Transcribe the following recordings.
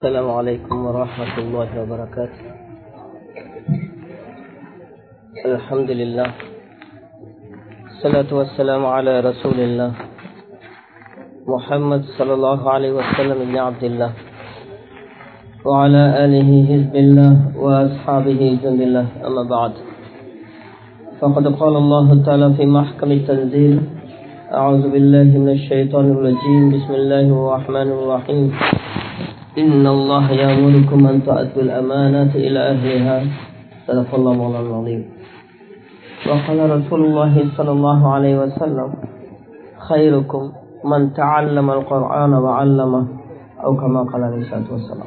السلام عليكم ورحمة الله وبركاته الحمد لله الصلاة والسلام على رسول الله محمد صلى الله عليه وسلم بن عبد الله وعلى آله حزب الله وأصحابه جند الله أما بعد فقد قال الله تعالى في محكم التنزيل أعوذ بالله من الشيطان الرجيم بسم الله الرحمن الرحيم إن الله يأمركم أن تؤدوا الأمانات إلى أهلها صدق الله مولانا العظيم وقال رسول الله صلى الله عليه وسلم خيركم من تعلم القرآن وعلمه أو كما قال عليه الصلاة والسلام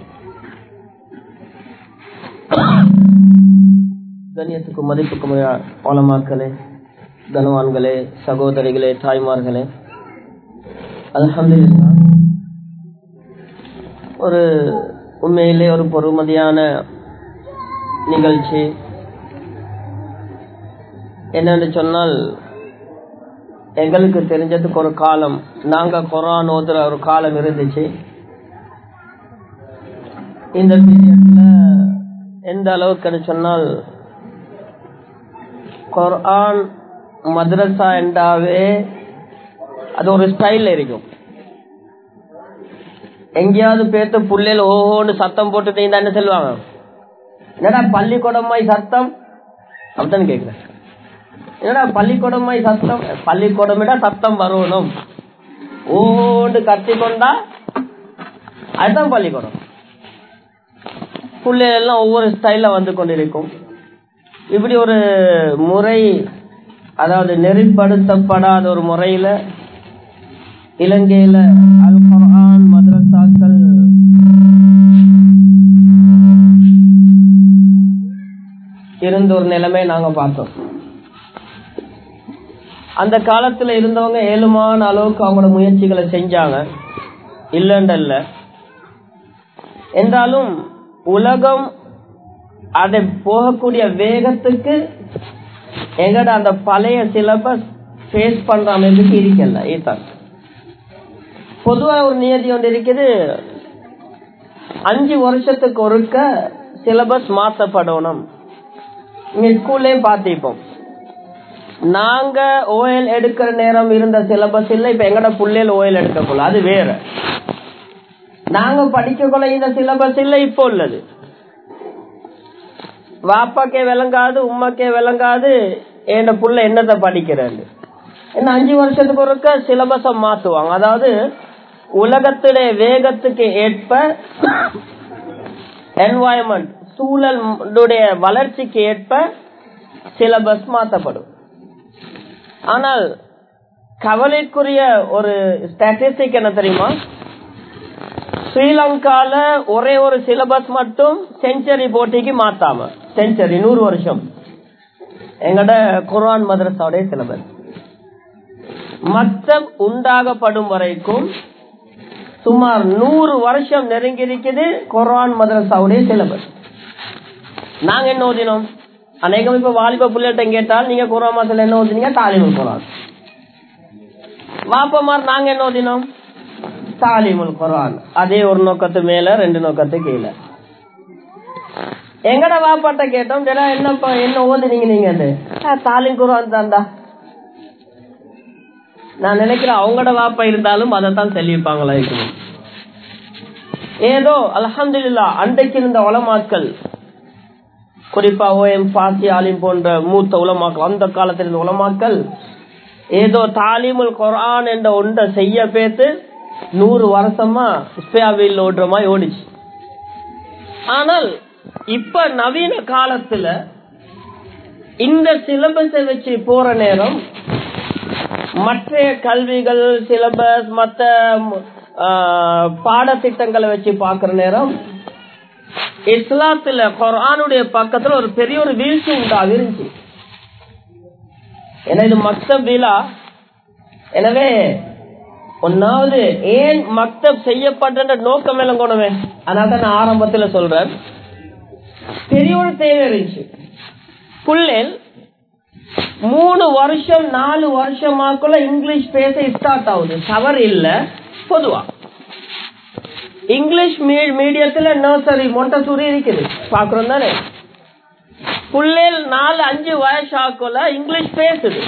கண்ணியத்துக்கும் மதிப்புக்கும் வளமாக்களே தனவான்களே சகோதரிகளே தாய்மார்களே அல்ஹம்துலில்லாஹ் ஒரு உண்மையிலே ஒரு பொறுமதியான நிகழ்ச்சி என்னன்னு சொன்னால் எங்களுக்கு தெரிஞ்சதுக்கு ஒரு காலம் நாங்க குரான் ஓதுற ஒரு காலம் இருந்துச்சு இந்த பீரியட்ல எந்த அளவுக்கு சொன்னால் குரான் மദ്രസா என்றாவே அது ஒரு ஸ்டைல் இருக்கும் எங்கேயாவது பேத்து புள்ளையில ஓஹோன்னு சத்தம் போட்டு என்ன சொல்லுவாங்க என்னடா பள்ளிக்கூடமாய் சத்தம் அப்படித்தானே கேக்குறேன் என்னடா பள்ளிக்கூடமாய் சத்தம் பள்ளிக்கூடமிட சத்தம் வரணும் ஓண்டு கத்தி கொண்டா அதுதான் பள்ளிக்கூடம் புள்ளைகள் எல்லாம் ஒவ்வொரு ஸ்டைல வந்து கொண்டிருக்கும் இப்படி ஒரு முறை அதாவது நெறிப்படுத்தப்படாத ஒரு முறையில இலங்கையில அல் குர்ஆன் மதரசாக்கள் இருந்த ஒரு நிலைமை நாங்க பார்த்தோம் அந்த காலத்துல இருந்தவங்க ஏழுமான அளவுக்கு அவங்களோட முயற்சிகளை செஞ்சாங்க இல்லைன்றல்ல என்றாலும் உலகம் அதை போகக்கூடிய வேகத்துக்கு எங்கட அந்த பழைய சிலபஸ் ஃபேஸ் பண்ற அமைப்புக்கு இருக்கல ஈத்தான் பொதுவா ஒரு நியதி ஒன்று இருக்குது அஞ்சு வருஷத்துக்கு ஒருக்க சிலபஸ் மாற்றப்படணும் இங்க ஸ்கூல்லையும் பார்த்திப்போம் நாங்க ஓஎல் எடுக்கிற நேரம் இருந்த சிலபஸ் இல்ல இப்ப எங்கட புள்ளையில ஓஎல் எடுக்கக்குள்ள அது வேற நாங்க படிக்கக்குள்ள இந்த சிலபஸ் இல்ல இப்போ உள்ளது வாப்பாக்கே விளங்காது உமாக்கே விளங்காது என் புள்ள என்னத்தை படிக்கிறாரு என்ன அஞ்சு வருஷத்துக்கு ஒருக்க சிலபஸ மாத்துவாங்க அதாவது உலகத்துடைய வேகத்துக்கு ஏற்ப என்வாயன்மெண்ட் சூழலுடைய வளர்ச்சிக்கு ஏற்ப சிலபஸ் மாற்றப்படும் ஆனால் கவலைக்குரிய ஒரு ஸ்டாட்டிஸ்டிக் என்ன தெரியுமா ஸ்ரீலங்கால ஒரே ஒரு சிலபஸ் மட்டும் செஞ்சுரி போட்டிக்கு மாத்தாம செஞ்சுரி நூறு வருஷம் எங்கட குர்ஆன் மதரசாவுடைய சிலபஸ் மத்தம் உண்டாகப்படும் வரைக்கும் சுமார் நூறு வருஷம் நெருங்கி இருக்குது குரான் மதரசாவுடைய சிலபஸ் நாங்க என்ன ஓதினோம் அநேகம் இப்ப வாலிப புள்ளிட்ட கேட்டால் நீங்க குரான் மாசத்துல என்ன ஓதினீங்க தாலிமுல் குரான் வாப்பமார் நாங்க என்ன ஓதினோம் தாலிமுல் குரான் அதே ஒரு நோக்கத்து மேல ரெண்டு நோக்கத்து கீழே எங்கட வாப்பாட்ட கேட்டோம் என்னப்பா என்ன ஓதுனீங்க நீங்க தாலிம் குரான் தான்டா நான் நினைக்கிறேன் அவங்களோட வாப்பா இருந்தாலும் அதைத்தான் தெளிவிப்பாங்களா இருக்கணும் ஏதோ அலமதுல்லா அன்றைக்கு இருந்த உலமாக்கள் குறிப்பா ஓஎம் பாசி ஆலிம் போன்ற மூத்த உலமாக்கள் அந்த காலத்தில் இருந்த உலமாக்கள் ஏதோ தாலிமுல் குரான் என்ற ஒன்றை செய்ய பேத்து நூறு வருஷமா இஸ்பியாவில் ஓடுற மாதிரி ஓடிச்சு ஆனால் இப்ப நவீன காலத்துல இந்த சிலபஸை வச்சு போற நேரம் மற்ற கல்விகள் சிலபஸ் மற்ற பாடத்திட்டங்களை வச்சு பாக்குற நேரம் இஸ்லாத்துல குரானுடைய பக்கத்துல ஒரு பெரிய ஒரு வீழ்ச்சி உண்டாக இருந்துச்சு ஏன்னா இது மக்தப் விழா எனவே ஒன்னாவது ஏன் மக்தப் செய்யப்பட்ட நோக்கம் எல்லாம் கொண்டுவே அதனால தான் நான் ஆரம்பத்துல சொல்றேன் பெரிய ஒரு தேவை இருந்துச்சு புள்ளேல் மூணு வருஷம் நாலு வருஷமாக்குள்ள இங்கிலீஷ் பேச ஸ்டார்ட் ஆகுது தவறு இல்ல பொதுவா இங்கிலீஷ் மீடியத்துல நர்சரி மொண்டசூரி இருக்குது பாக்குறோம் தானே புள்ளேல் நாலு அஞ்சு வயசு ஆக்கல இங்கிலீஷ் பேசுது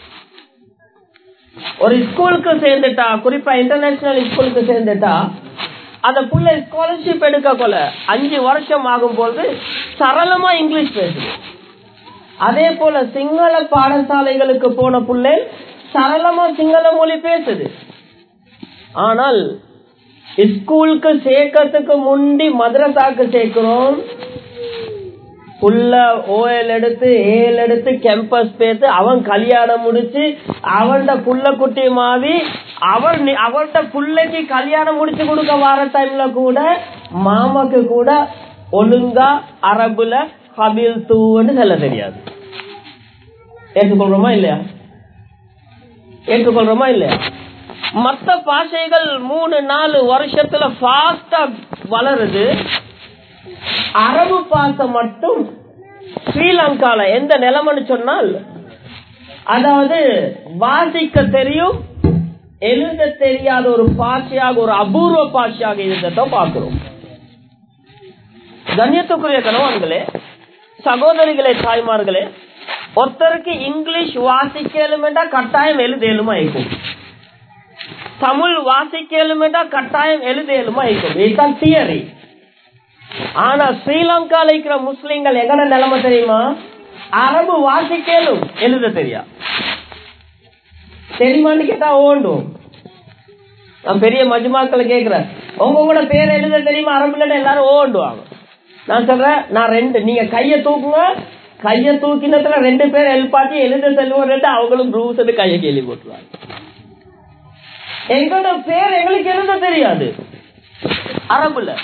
ஒரு ஸ்கூலுக்கு சேர்ந்துட்டா குறிப்பா இன்டர்நேஷனல் ஸ்கூலுக்கு சேர்ந்துட்டா அந்த புள்ள ஸ்காலர்ஷிப் எடுக்க கொள்ள அஞ்சு வருஷம் ஆகும் போது சரளமா இங்கிலீஷ் பேசுது அதே போல சிங்கள பாடசாலைகளுக்கு போன புள்ளை சரளமா சிங்கள மொழி பேசுது ஆனால் ஸ்கூலுக்கு சேர்க்கறதுக்கு முந்தி மദ്രസാக்கு சேர்க்கிறோம் புள்ள ஓஎல் எடுத்து ஏஎல் எடுத்து கேம்பஸ் பேத்து அவன் கல்யாணம் முடிச்சு அவன்ட புள்ள குட்டி மாவி அவர் அவர்கிட்ட புள்ளைக்கு கல்யாணம் முடிச்சு கொடுக்க வர டைம்ல கூட மாமாக்கு கூட ஒழுங்கா அரபுல கபில் தூன்னு சொல்ல தெரியாது ஏற்றுக்கொள்றோமா இல்லையா ஏற்றுக்கொள்றோமா இல்லையா மத்த பாஷைகள் மூணு நாலு வருஷத்துல பாஸ்டா வளருது அரபு பாசை மட்டும் ஸ்ரீலங்கால எந்த நிலைமைன்னு சொன்னால் அதாவது வாசிக்க தெரியும் எழுத தெரியாத ஒரு பாஷையாக ஒரு அபூர்வ பாஷையாக இருந்ததை பார்க்கிறோம் கண்ணியத்துக்குரிய கணவான்களே சகோதரிகளே தாய்மார்களே ஒருத்தருக்கு இங்கிலீஷ் வாசிக்கலுமெண்டா கட்டாயம் எழுதலுமா இருக்கும் தமிழ் வாசிக்கலுமெண்டா கட்டாயம் எழுதலுமா இருக்கும் இதுதான் தியரி ஆனா ஸ்ரீலங்கால இருக்கிற முஸ்லிம்கள் எங்கட நிலைமை தெரியுமா அரபு வாசிக்கலும் எழுத தெரியா தெரியுமான்னு கேட்டா ஓண்டும் நான் பெரிய மஜ்மாக்களை கேக்குறேன் உங்க உங்களோட பேர் எழுத தெரியுமா அரபுல எல்லாரும் ஓண்டுவாங்க நான் சொல்றேன் நான் ரெண்டு நீங்க கைய தூக்குங்க கைய தூக்கினத்துல ரெண்டு பேர் எழுப்பாட்டி எழுத செல்வோம் ரெண்டு அவங்களும் ரூஸ் கைய கேள்வி போட்டுருவாங்க எங்களோட பேர் எங்களுக்கு எழுத தெரியாது அரபுல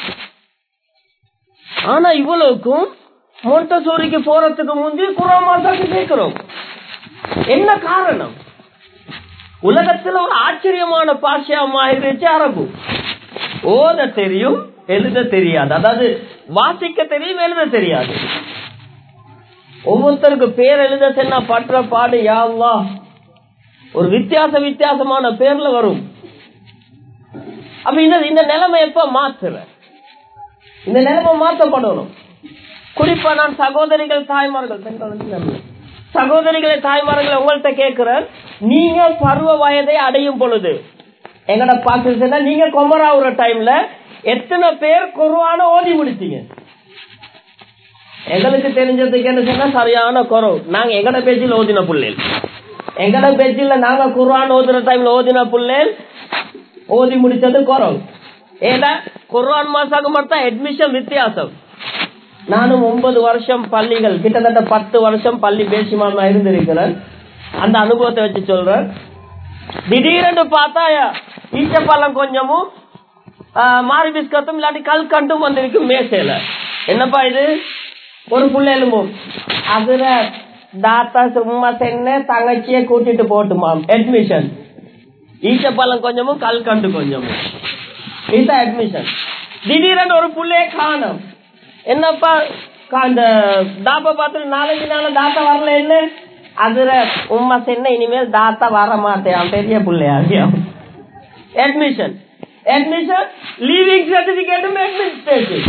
ஆனா இவ்வளவுக்கும் மொட்டசோரிக்கு போறதுக்கு முந்தி குராமாசாக்கு கேட்கிறோம் என்ன காரணம் உலகத்துல ஒரு ஆச்சரியமான பாஷையா மாறிடுச்சு அரபு ஓத தெரியும் எழுத தெரியாது அதாவது வாசிக்க தெரியும் எழுத தெரியாது ஒவ்வொருத்தருக்கு பேர் எழுத சென்னா பற்ற பாடு யாவா ஒரு வித்தியாச வித்தியாசமான பேர்ல வரும் அப்ப இந்த இந்த நிலைமை எப்ப மாத்துற இந்த நிலைமை மாற்றப்படணும் குறிப்பா நான் சகோதரிகள் தாய்மார்கள் சகோதரிகளை தாய்மார்களை உங்கள்கிட்ட கேட்கிறேன் நீங்க பருவ வயதை அடையும் பொழுது எங்கட பாத்துச்சுன்னா நீங்க கொமராவுற டைம்ல எத்தனை பேர் குருவான ஓதி முடிச்சீங்க எங்களுக்கு தெரிஞ்சதுக்கு என்ன சொன்னா சரியான குறவு நாங்க எங்கட பேச்சில் ஓதின புள்ளேல் எங்கட பேச்சில் நாங்க குர்ஆன் ஓதுன டைம்ல ஓதின புள்ளேல் ஓதி முடிச்சது குறவு ஏதா குர்ஆன் மாசாக்கு மட்டும் அட்மிஷன் வித்தியாசம் நானும் ஒன்பது வருஷம் பள்ளிகள் கிட்டத்தட்ட பத்து வருஷம் பள்ளி பேசிமாமா இருந்திருக்கிறேன் அந்த அனுபவத்தை வச்சு சொல்றேன் திடீரென்று பார்த்தா ஈச்சப்பழம் கொஞ்சமும் மாரி பிஸ்கத்தும் இல்லாட்டி கல் கண்டும் வந்திருக்கு மேசையில என்னப்பா இது ஒரு புள்ள எலும்பும் அதுல தாத்தா சும்மா சென்ன தங்கச்சிய கூட்டிட்டு போட்டுமாம் அட்மிஷன் ஈச்சப்பழம் கொஞ்சமும் கல் கண்டு கொஞ்சமும் இதுதான் அட்மிஷன் திடீரென்று ஒரு புள்ளைய காணும் என்னப்பா அந்த தாப்பா பார்த்து நாளைக்கு நாள தாத்தா வரல என்ன அதுல உமா சென்ன இனிமேல் தாத்தா வர மாட்டேன் பெரிய பிள்ளையா அட்மிஷன் அட்மிஷன் லீவிங் சர்டிபிகேட்டும் அட்மினிஸ்ட்ரேட்டிவ்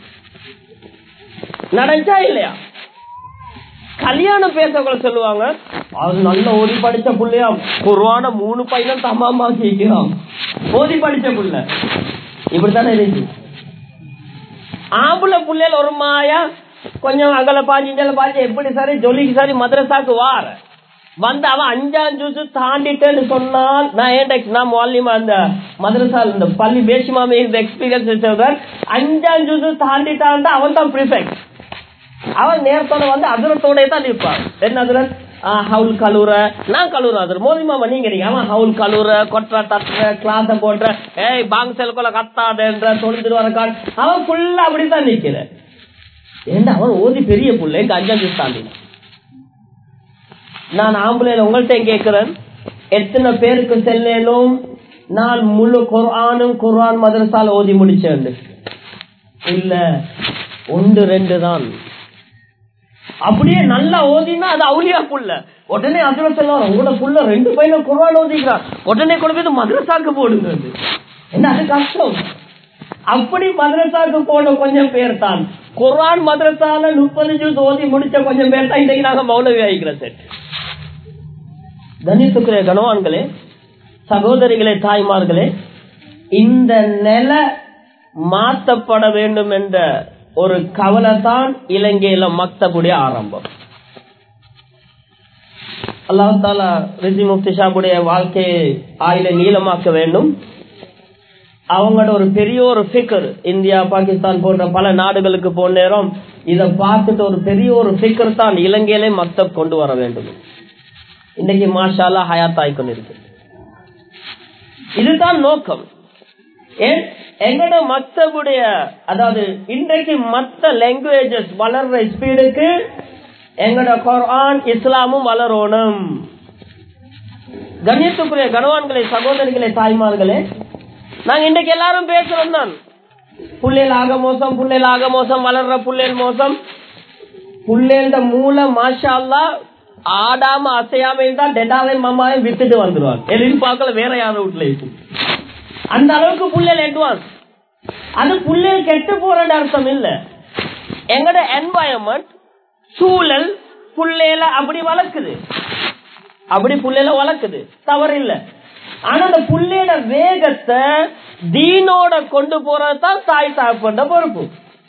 நடந்தா இல்லையா கல்யாணம் பேசக்கூட சொல்லுவாங்க அது நல்ல ஓதி படிச்ச புள்ளையா குருவான மூணு பையனும் தமாமா கேட்கிறான் ஓதி படிச்ச புள்ள இப்படித்தானே இருந்துச்சு ஆம்புல புள்ளையில ஒரு மாயா கொஞ்சம் அகல பாஞ்சு இஞ்சல பாஞ்சு எப்படி சரி ஜொலிக்கு சரி மദ്രസാக்கு வார வந்து அவன் அஞ்சாம் ஜூஸ் தாண்டிட்டேன்னு சொன்னால் நான் ஏன் நான் மாலிமா அந்த மதரசா இந்த பள்ளி பேசிமாமே இந்த எக்ஸ்பீரியன்ஸ் வச்சவர் அஞ்சாம் ஜூஸ் தாண்டிட்டான் அவன் தான் ப்ரிஃபெக்ட் அவன் நேரத்தோட வந்து அதிரத்தோட தான் நிற்பான் என்ன அதிரன் ஹவுல் கழுவுற நான் கழுவுறேன் அதில் மோதிமாமா நீங்க நீங்க அவன் ஹவுல் கழுவுற கொட்டுற தட்டுற கிளாஸ போடுற ஏய் பாங் செல்கொல கத்தாதன்ற தொழுந்துட்டு வரக்கான் அவன் ஃபுல்லா அப்படித்தான் நிக்கிற ஏன்னா அவன் ஓதி பெரிய புள்ள எங்க அஞ்சாம் ஜூஸ் தாண்டினான் நான் ஆம்பளைல உங்கள்கிட்ட கேட்கிறேன் எத்தனை பேருக்கு செல்லும் நான் முழு குர்ஆனும் குர்ஆன் மதரசால ஓதி முடிச்சேன் இல்ல ஒன்று ரெண்டு தான் அப்படியே நல்லா ஓதினா அது அவுலியா புள்ள உடனே அதுல சொல்லுவாங்க உங்களோட புள்ள ரெண்டு பையனும் குர்ஆன் ஓதிக்கிறான் உடனே கொண்டு போய் மதரசாக்கு போடுங்க என்ன அது கஷ்டம் அப்படி மதரசாவுக்கு போன கொஞ்சம் பேர் தான் குர்ஆன் மதரசால முப்பது ஜூஸ் ஓதி முடிச்ச கொஞ்சம் பேர் தான் இன்னைக்கு நாங்க மௌலவி ஆகிக்கிற செட் கணித்துக்குரிய கணவான்களே சகோதரிகளே தாய்மார்களே இந்த நில மாற்றப்பட வேண்டும் என்ற ஒரு கவலை தான் இலங்கையில மக்தபுடைய ஆரம்பம் அல்லாஹால ரிஜி முஃப்தி ஷாபுடைய வாழ்க்கையை ஆயில நீளமாக்க வேண்டும் அவங்களோட ஒரு பெரிய ஒரு ஃபிக்கர் இந்தியா பாகிஸ்தான் போன்ற பல நாடுகளுக்கு போன நேரம் இதை பார்த்துட்டு ஒரு பெரிய ஒரு ஃபிக்கர் தான் இலங்கையிலே மக்தப் கொண்டு வர வேண்டும் இன்னைக்கு மாஷாலா ஹயாத் ஆய்கொண்டிருக்கு இதுதான் நோக்கம் ஏன் எங்கட மக்தபுடைய அதாவது இன்றைக்கு மத்த லாங்குவேஜஸ் வளர்ற ஸ்பீடுக்கு எங்கட குர்ஆன் இஸ்லாமும் வளரணும் கண்ணியத்துக்குரிய கணவான்களே சகோதரிகளே தாய்மார்களே நாங்க இன்றைக்கு எல்லாரும் பேசுறோம் தான் புள்ளேல் ஆக மோசம் புள்ளேல் ஆக மோசம் வளர்ற புள்ளேல் மோசம் புள்ளேந்த மூல மாஷா அல்லா ஆடாம அசையாம இருந்தா டெடாவையும் மாமாவையும் வித்துட்டு வந்துருவாங்க எதிர்பார்க்கல பார்க்கல வேற யாரும் வீட்டுல இருக்கும் அந்த அளவுக்கு புள்ளேல் அட்வான்ஸ் அது புள்ளேல் கெட்டு போற அர்த்தம் இல்ல எங்கட என்வாயன்மெண்ட் சூழல் புள்ளையில அப்படி வளர்க்குது அப்படி புள்ளையில வளர்க்குது தவறு இல்ல ஆனா அந்த புள்ளையோட வேகத்தை தீனோட கொண்டு போறதுதான் தாய் சாப்பிட பொறுப்பு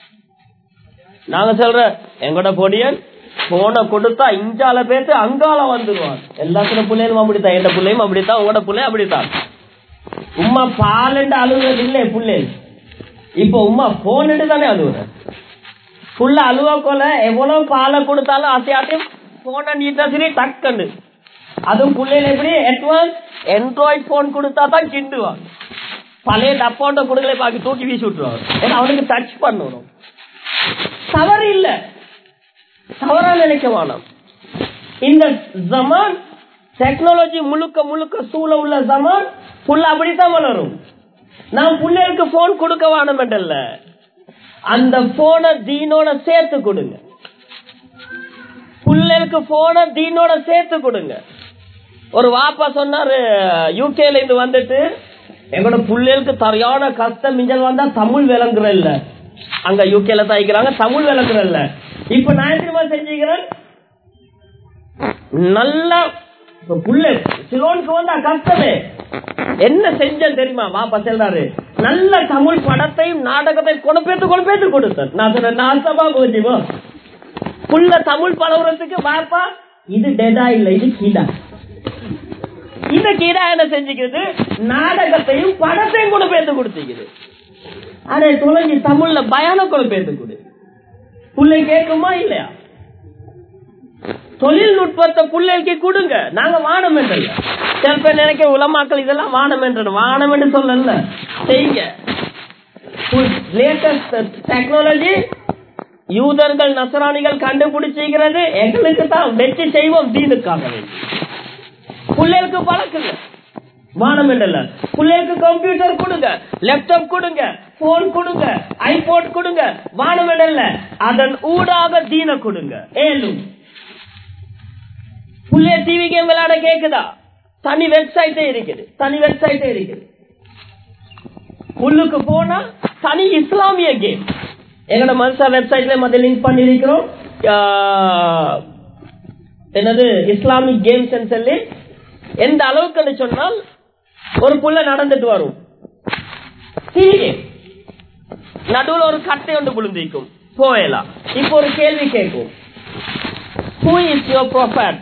நாங்க சொல்ற எங்கட பொடியன் போன கொடுத்தா இஞ்சால பேத்து அங்கால வந்துருவான் எல்லாத்துல பிள்ளைகளும் அப்படித்தான் எந்த பிள்ளையும் அப்படித்தான் உங்களோட பிள்ளை அப்படித்தான் உமா பாலண்டு அழுகுறது இல்லை பிள்ளைகள் இப்ப உமா போன் தானே அழுகுற புள்ள அழுவ கொல எவ்வளவு பாலை கொடுத்தாலும் அசையாட்டையும் போன நீட்டா சரி டக்குன்னு அதுவும் பிள்ளைகள் எப்படி அட்வான்ஸ் ஆண்ட்ராய்ட் போன் கொடுத்தா தான் கிண்டுவாங்க பழைய டப்பாண்ட கொடுக்கல பாக்கி தூக்கி வீசி விட்டுருவாங்க ஏன்னா அவனுக்கு டச் பண்ணணும் தவறு இல்ல தவறா நினைக்க வேணாம் இந்த ஜமான் டெக்னாலஜி முழுக்க முழுக்க சூழ உள்ள ஜமான் புள்ள அப்படித்தான் வளரும் நான் பிள்ளைகளுக்கு போன் கொடுக்க வேணும் என்றல்ல அந்த போனை தீனோட சேர்த்து கொடுங்க பிள்ளைகளுக்கு போனை தீனோட சேர்த்து கொடுங்க ஒரு வாப்பா சொன்னாரு யூகேல இருந்து வந்துட்டு எங்களோட பிள்ளைகளுக்கு சரியான கஷ்டம் மிஞ்சல் வந்தா தமிழ் விளங்குற இல்ல அங்க யூகேல தைக்கிறாங்க தமிழ் விளங்குற இல்ல இப்ப நான் திரும்ப செஞ்சுக்கிறேன் நல்லா புள்ள சிலோனுக்கு வந்தா கஷ்டமே என்ன செஞ்சேன் தெரியுமா வாப்பா செல்றாரு நல்ல தமிழ் படத்தையும் நாடகத்தையும் கொணப்பேத்து கொணப்பேத்து கொடுத்தேன் நான் சொன்னேன் நான் சபா போச்சுவோ புள்ள தமிழ் பழகுறதுக்கு வாப்பா இது டெடா இல்ல இது கீடா இந்த கீடா என்ன செஞ்சுக்கிறது நாடகத்தையும் படத்தையும் கூட பேர்த்து கொடுத்துக்குது அதே தொலைஞ்சி தமிழ்ல பயான கூட பேர்த்து கொடு புள்ளை கேட்குமா இல்லையா தொழில்நுட்பத்தை பிள்ளைக்கு கொடுங்க நாங்க வானம் என்றல சில பேர் நினைக்க உலமாக்கள் இதெல்லாம் வானம் என்ற வானம் என்று சொல்லல செய்யுங்க லேட்டஸ்ட் டெக்னாலஜி யூதர்கள் நசராணிகள் கண்டுபிடிச்சிக்கிறது எங்களுக்கு தான் வெற்றி செய்வோம் தீனுக்காக பிள்ளைகளுக்கு பழக்குங்க வானம் என்றல பிள்ளைகளுக்கு கம்ப்யூட்டர் கொடுங்க லேப்டாப் கொடுங்க போன் கொடுங்க ஐபோன் கொடுங்க வானம் என்றல அதன் ஊடாக தீன கொடுங்க ஏழும் புள்ளைய டிவி கேம் விளையாட கேக்குதா தனி வெப்சைட்டே இருக்குது தனி வெப்சைட்டே இருக்குது உள்ளுக்கு போனா தனி இஸ்லாமிய கேம் எங்கட மனுஷா வெப்சைட்ல மத்திய லிங்க் பண்ணிருக்கிறோம் என்னது இஸ்லாமிக் கேம்ஸ் சொல்லி எந்த அளவுக்கு சொன்னால் ஒரு புள்ள நடந்துட்டு வரும் நடுவில் ஒரு கட்டை ஒன்று விழுந்திருக்கும் போயலாம் இப்போ ஒரு கேள்வி கேட்கும் ஹூ இஸ் யோர் ப்ரொஃபட்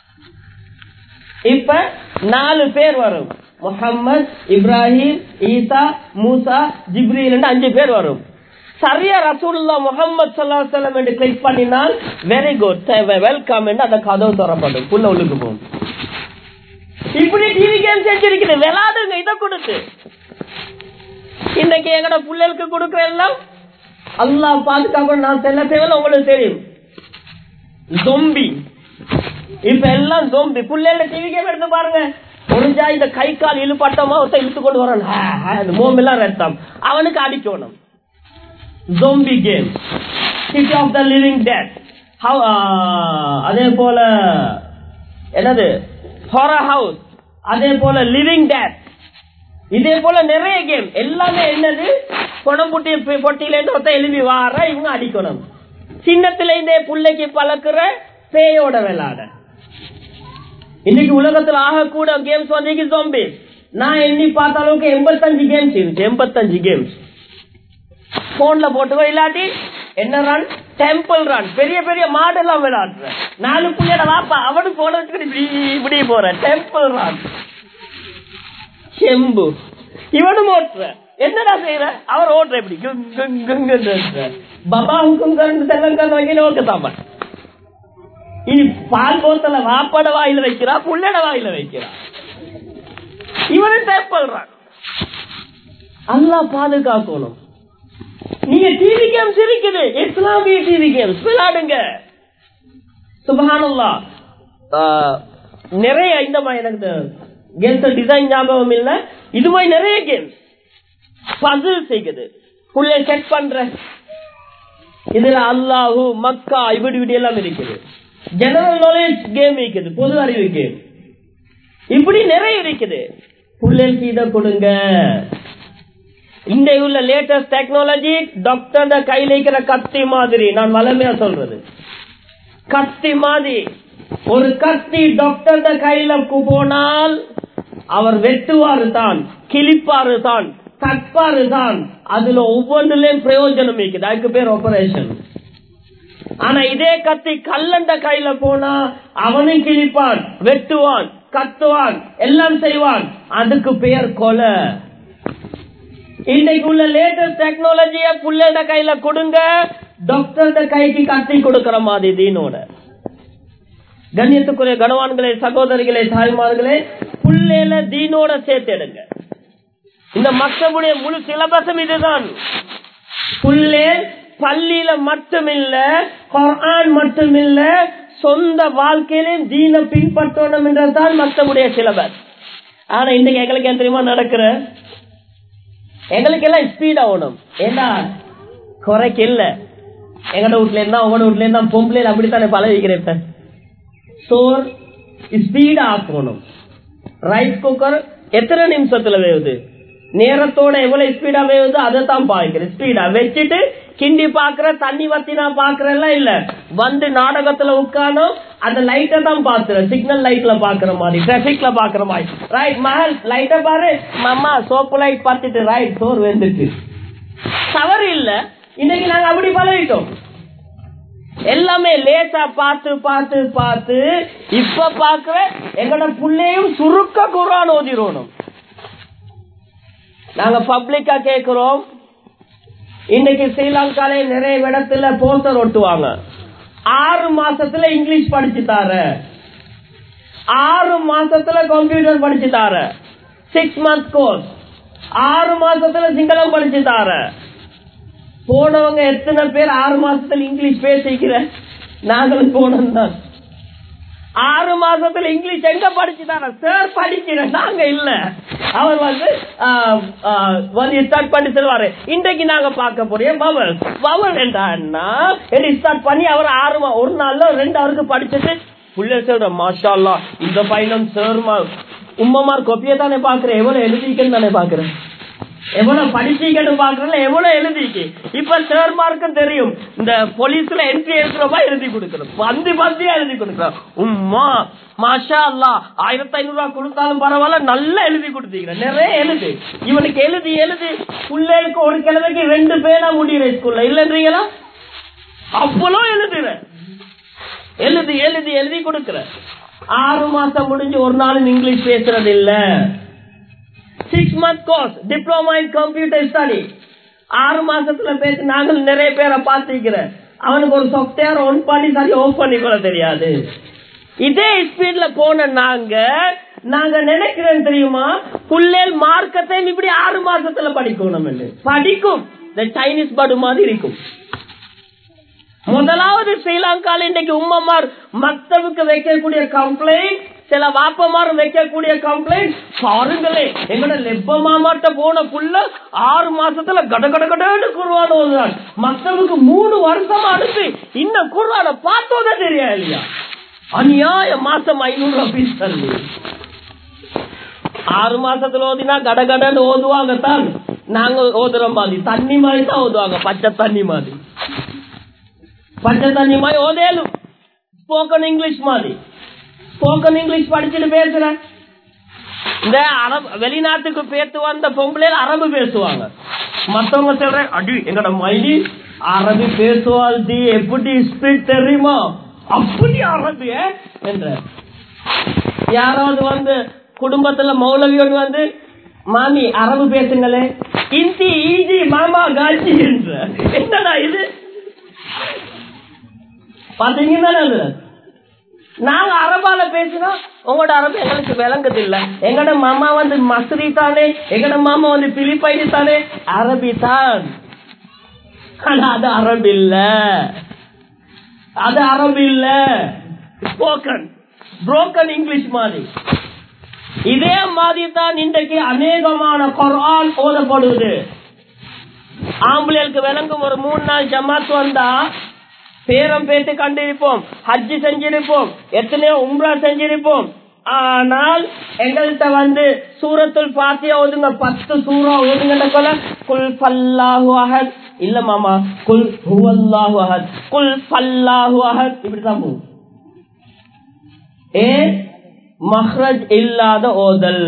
இப்ப நாலு பேர் வரும் முகம்மது இப்ராஹிம் ஈசா மூசா ஜிப்ரீல் அஞ்சு பேர் வரும் சரியா ரசூல்லா முகமது சல்லாஹம் என்று கிளிக் பண்ணினால் வெரி குட் வெல்கம் என்று அந்த கதவு தரப்படும் புள்ள உள்ளுக்கு போகும் இப்படி டிவி கேம் செஞ்சிருக்குது விளாடுங்க இதை கொடுத்து இன்னைக்கு எங்கட பிள்ளைகளுக்கு கொடுக்கற எல்லாம் அல்லா பாதுகாப்பு நான் செல்ல தேவையில்ல உங்களுக்கு தெரியும் ஜொம்பி இப்ப எல்லாம் ஜோம்பி பிள்ளைல டிவி கேம் எடுத்து பாருங்க முடிஞ்சா இந்த கை கால் இழுப்பட்டமா ஒருத்த இழுத்து கொண்டு வரான் மோமெல்லாம் ரத்தம் அவனுக்கு அடிக்கணும் zombie game city of the living dead அதே போல என்னது ஹாரர் ஹவுஸ் அதே போல லிவிங் டேட் இதே போல நிறைய கேம் எல்லாமே என்னது குணம்புட்டி பொட்டியில இருந்து ஒருத்த எழுதி வார இவங்க அடிக்கணும் சின்னத்துல இருந்தே பிள்ளைக்கு பழக்கிற பேயோட விளையாட இன்னைக்கு உலகத்துல ஆக கூட கேம்ஸ் வந்து ஜோம்பி நான் எண்ணி பார்த்த அளவுக்கு எண்பத்தஞ்சு கேம்ஸ் இருந்துச்சு எண்பத்தஞ்சு கேம்ஸ் போன்ல போட்டுக்கோ இல்லாட்டி என்ன ரன் டெம்பிள் ரன் பெரிய பெரிய மாடெல்லாம் விளையாடுற நாலு புள்ளையோட வாப்பா அவனு போன வச்சுக்கிட்டு இப்படி இப்படி போற டெம்பிள் ரன் செம்பு இவனும் ஓட்டுற என்னடா செய்யற அவர் ஓட்டுற இப்படி குங் குங் குங்குன்ற பபாவுக்கும் கரண்ட் தெலங்கான வகையில ஓட்ட சாப்பாடு இனி பால் போத்தல வாப்பட வாயில வைக்கிறா புள்ளட வாயில வைக்கிறா இவனும் டெம்பிள் ரன் அல்லா பாதுகாக்கணும் நீங்க டிவி கேம்ஸ் இருக்குது இஸ்லாமிய டிவி கேம்ஸ் விளையாடுங்க சுபஹானல்லா நிறைய இந்த மாதிரி எனக்கு கேம்ஸ் டிசைன் ஞாபகம் இல்ல இது மாதிரி நிறைய கேம்ஸ் பசில் செய்யுது புள்ள செக் பண்ற இதுல அல்லாஹு மக்கா இப்படி இப்படி எல்லாம் இருக்குது ஜெனரல் நாலேஜ் கேம் இருக்குது பொது அறிவு கேம் இப்படி நிறைய இருக்குது புள்ளைக்கு இதை கொடுங்க இந்த உள்ள லேட்டஸ்ட் டெக்னாலஜி டாக்டர் கையில இருக்கிற கத்தி மாதிரி நான் வளமையா சொல்றது கத்தி மாதிரி ஒரு கத்தி டாக்டர் கையில போனால் அவர் வெட்டுவாரு தான் கிழிப்பாரு தான் தட்பாரு தான் அதுல ஒவ்வொன்றுலயும் பிரயோஜனம் இருக்குது அதுக்கு பேர் ஆபரேஷன் ஆனா இதே கத்தி கல்லண்ட கையில போனா அவனும் கிழிப்பான் வெட்டுவான் கத்துவான் எல்லாம் செய்வான் அதுக்கு பெயர் கொலை இன்னைக்கு உள்ள லேட்டஸ்ட் டெக்னாலஜிய புள்ளட கையில கொடுங்க டாக்டர் கைக்கு கத்தி கொடுக்கிற மாதிரி தீனோட கண்ணியத்துக்குரிய கனவான்களே சகோதரிகளே தாய்மார்களே புள்ளேல தீனோட சேர்த்தெடுங்க இந்த மக்களுடைய முழு சிலபஸும் இதுதான் புள்ளே பள்ளியில மட்டுமில்ல குரான் மட்டுமில்ல சொந்த வாழ்க்கையிலும் தீன பின்பற்றணும் என்றதான் மக்களுடைய சிலபஸ் ஆனா இன்னைக்கு எங்களுக்கு என்ன தெரியுமா நடக்கிற எங்களுக்கு எல்லாம் ஸ்பீட் ஆகணும் ஏன்னா குறைக்கு இல்ல எங்கட வீட்ல இருந்தா உங்களோட வீட்ல இருந்தா பொம்பளையில அப்படித்தானே பழகிக்கிறேன் சோர் ஸ்பீட் ஆக்கணும் ரைஸ் குக்கர் எத்தனை நிமிஷத்துல வேவுது நேரத்தோட எவ்வளவு ஸ்பீடா வேவுது அதை தான் பாய்க்கிறேன் ஸ்பீடா வச்சுட்டு கிண்டி பாக்குற தண்ணி வத்தி நான் பாக்குறேன் இல்ல வந்து நாடகத்துல உட்காணும் அந்த லைட்டை தான் பாத்துறேன் சிக்னல் லைட்ல பாக்குற மாதிரி டிராபிக்ல பாக்குற மாதிரி ரைட் மகள் லைட்ட பாரு மாமா சோப்பு லைட் பார்த்துட்டு ரைட் சோறு வெந்துட்டு தவறு இல்ல இன்னைக்கு நாங்க அப்படி பழகிட்டோம் எல்லாமே லேசா பார்த்து பார்த்து பார்த்து இப்ப பாக்குற எங்கட புள்ளையும் சுருக்க குரான் ஓதிரோணும் நாங்க பப்ளிக்கா கேக்குறோம் இன்னைக்கு ஸ்ரீலங்கால நிறைய இடத்துல போஸ்டர் ஒட்டுவாங்க ஆறு மாசத்துல இங்கிலீஷ் படிச்சு தார ஆறு மாசத்துல கம்ப்யூட்டர் படிச்சு தார சிக்ஸ் மந்த் கோர்ஸ் ஆறு மாசத்துல சிங்களம் படிச்சு தார போனவங்க எத்தனை பேர் ஆறு மாசத்துல இங்கிலீஷ் பேசிக்கிற நாங்களும் போனோம் தான் ஆறு மாசத்துல இங்கிலீஷ் எங்க படிச்சுதான சார் படிக்கிறேன் நாங்க இல்ல அவர் வந்து வந்து ஸ்டார்ட் பண்ணி சொல்லுவாரு இன்றைக்கு நாங்க பார்க்க போறோம் பவல் பவல் என்றா ஸ்டார்ட் பண்ணி அவர் ஆறு ஒரு நாள்ல ரெண்டு அவருக்கு படிச்சுட்டு புள்ள சொல்ற மாஷா இந்த பையனும் சார் உம்மமார் கொப்பியை தானே பாக்குறேன் எவ்வளவு எழுதிக்கன்னு தானே பாக்குறேன் எவ்வளவு படிச்சீங்கன்னு பாக்குறேன் எவ்வளவு எழுதிக்கு இப்ப சார் மார்க்கும் தெரியும் இந்த போலீஸ்ல என்ட்ரி எழுதுறப்பா எழுதி கொடுக்கணும் பந்தி பந்தியா எழுதி கொடுக்கணும் உம்மா மாஷா அல்லா ஆயிரத்தி ஐநூறு ரூபாய் கொடுத்தாலும் பரவாயில்ல நல்லா எழுதி கொடுத்தீங்க நிறைய எழுது இவனுக்கு எழுதி எழுதி பிள்ளைகளுக்கு ஒரு கிழமைக்கு ரெண்டு பேரா முடியுற ஸ்கூல்ல இல்லன்றீங்களா அவ்வளோ எழுதுற எழுதி எழுதி எழுதி கொடுக்குற ஆறு மாசம் முடிஞ்சு ஒரு நாளும் இங்கிலீஷ் பேசுறது இல்ல six month course diploma in computer study ஆறு மாசத்துல பேசி நாங்கள் நிறைய பேரை பார்த்திருக்கிறேன் அவனுக்கு ஒரு சாப்ட்வேர் ஒன் பண்ணி சரி ஆஃப் பண்ணி கூட தெரியாது இதே ஸ்பீட்ல போன நாங்க நாங்க நினைக்கிறேன் தெரியுமா புள்ளேல் மார்க்கத்தையும் இப்படி ஆறு மாசத்துல படிக்கணும் படிக்கும் இந்த சைனீஸ் படு மாதிரி இருக்கும் முதலாவது ஸ்ரீலங்கால இன்னைக்கு உம்மமார் மக்தவுக்கு வைக்கக்கூடிய கம்ப்ளைண்ட் சில வாப்பமார் வைக்கக்கூடிய கம்ப்ளைண்ட் பாருங்களே எங்கட லெப்ப மாமாட்ட போன புள்ள ஆறு மாசத்துல கட கட கடன்னு குருவான ஓதுறான் மக்தவுக்கு மூணு வருஷமா அனுப்பி இன்னும் குருவான பார்த்தோதே தெரியா இல்லையா அநியாய மாசம் ஐநூறு ரூபாய் பீஸ் தருது ஆறு மாசத்துல ஓதினா கடகடன்னு ஓதுவாங்க தான் நாங்க ஓதுற மாதிரி தண்ணி மாதிரி தான் ஓதுவாங்க பச்சை தண்ணி மாதிரி பச்சை தண்ணி மாதிரி ஓதேலும் ஸ்போக்கன் இங்கிலீஷ் மாதிரி ஸ்போக்கன் இங்கிலீஷ் படிச்சுட்டு பேசுறேன் இந்த அரபு வெளிநாட்டுக்கு பேத்து வந்த பொம்பளை அரபு பேசுவாங்க மத்தவங்க சொல்றேன் அடி எங்கட மைடி அரபி பேசுவாள்டி எப்படி ஸ்பீட் தெரியுமா அப்படி அரபி என்ற யாராவது வந்து குடும்பத்துல மௌலவியோடு வந்து மாமி அரபு பேசுங்களே இந்தி ஈஜி மாமா காஜி என்ற என்னடா இது பாத்தீங்கன்னா நாங்க அரபால பேசினா உங்களோட அரபு எங்களுக்கு விளங்குது இல்ல எங்கட மாமா வந்து மசரி தானே எங்கட மாமா வந்து பிலிப்பைனி தானே அரபி தான் ஆனா அது அரபு இல்ல அது அரபு இல்ல ஸ்போக்கன் புரோக்கன் இங்கிலீஷ் மாதிரி இதே மாதிரி தான் இன்றைக்கு அநேகமான குரான் ஓதப்படுவது ஆம்பளைகளுக்கு விளங்கும் ஒரு மூணு நாள் ஜமாத் வந்தா பேரம் பேத்து கண்டிருப்போம் ஹஜ்ஜி செஞ்சிருப்போம் எத்தனையோ உம்ரா செஞ்சிருப்போம் ஆனால் எங்கள்கிட்ட வந்து சூரத்துல் பாத்தியா ஓதுங்க பத்து சூறா ஓதுங்க போல குல் பல்லாஹு அஹத் இல்ல மாமா குல் ஹுவல்லாஹு அஹத் குல் பல்லாஹு அஹத் இப்படிதான் போகும் ஏ மஹ்ரஜ் இல்லாத ஓதல்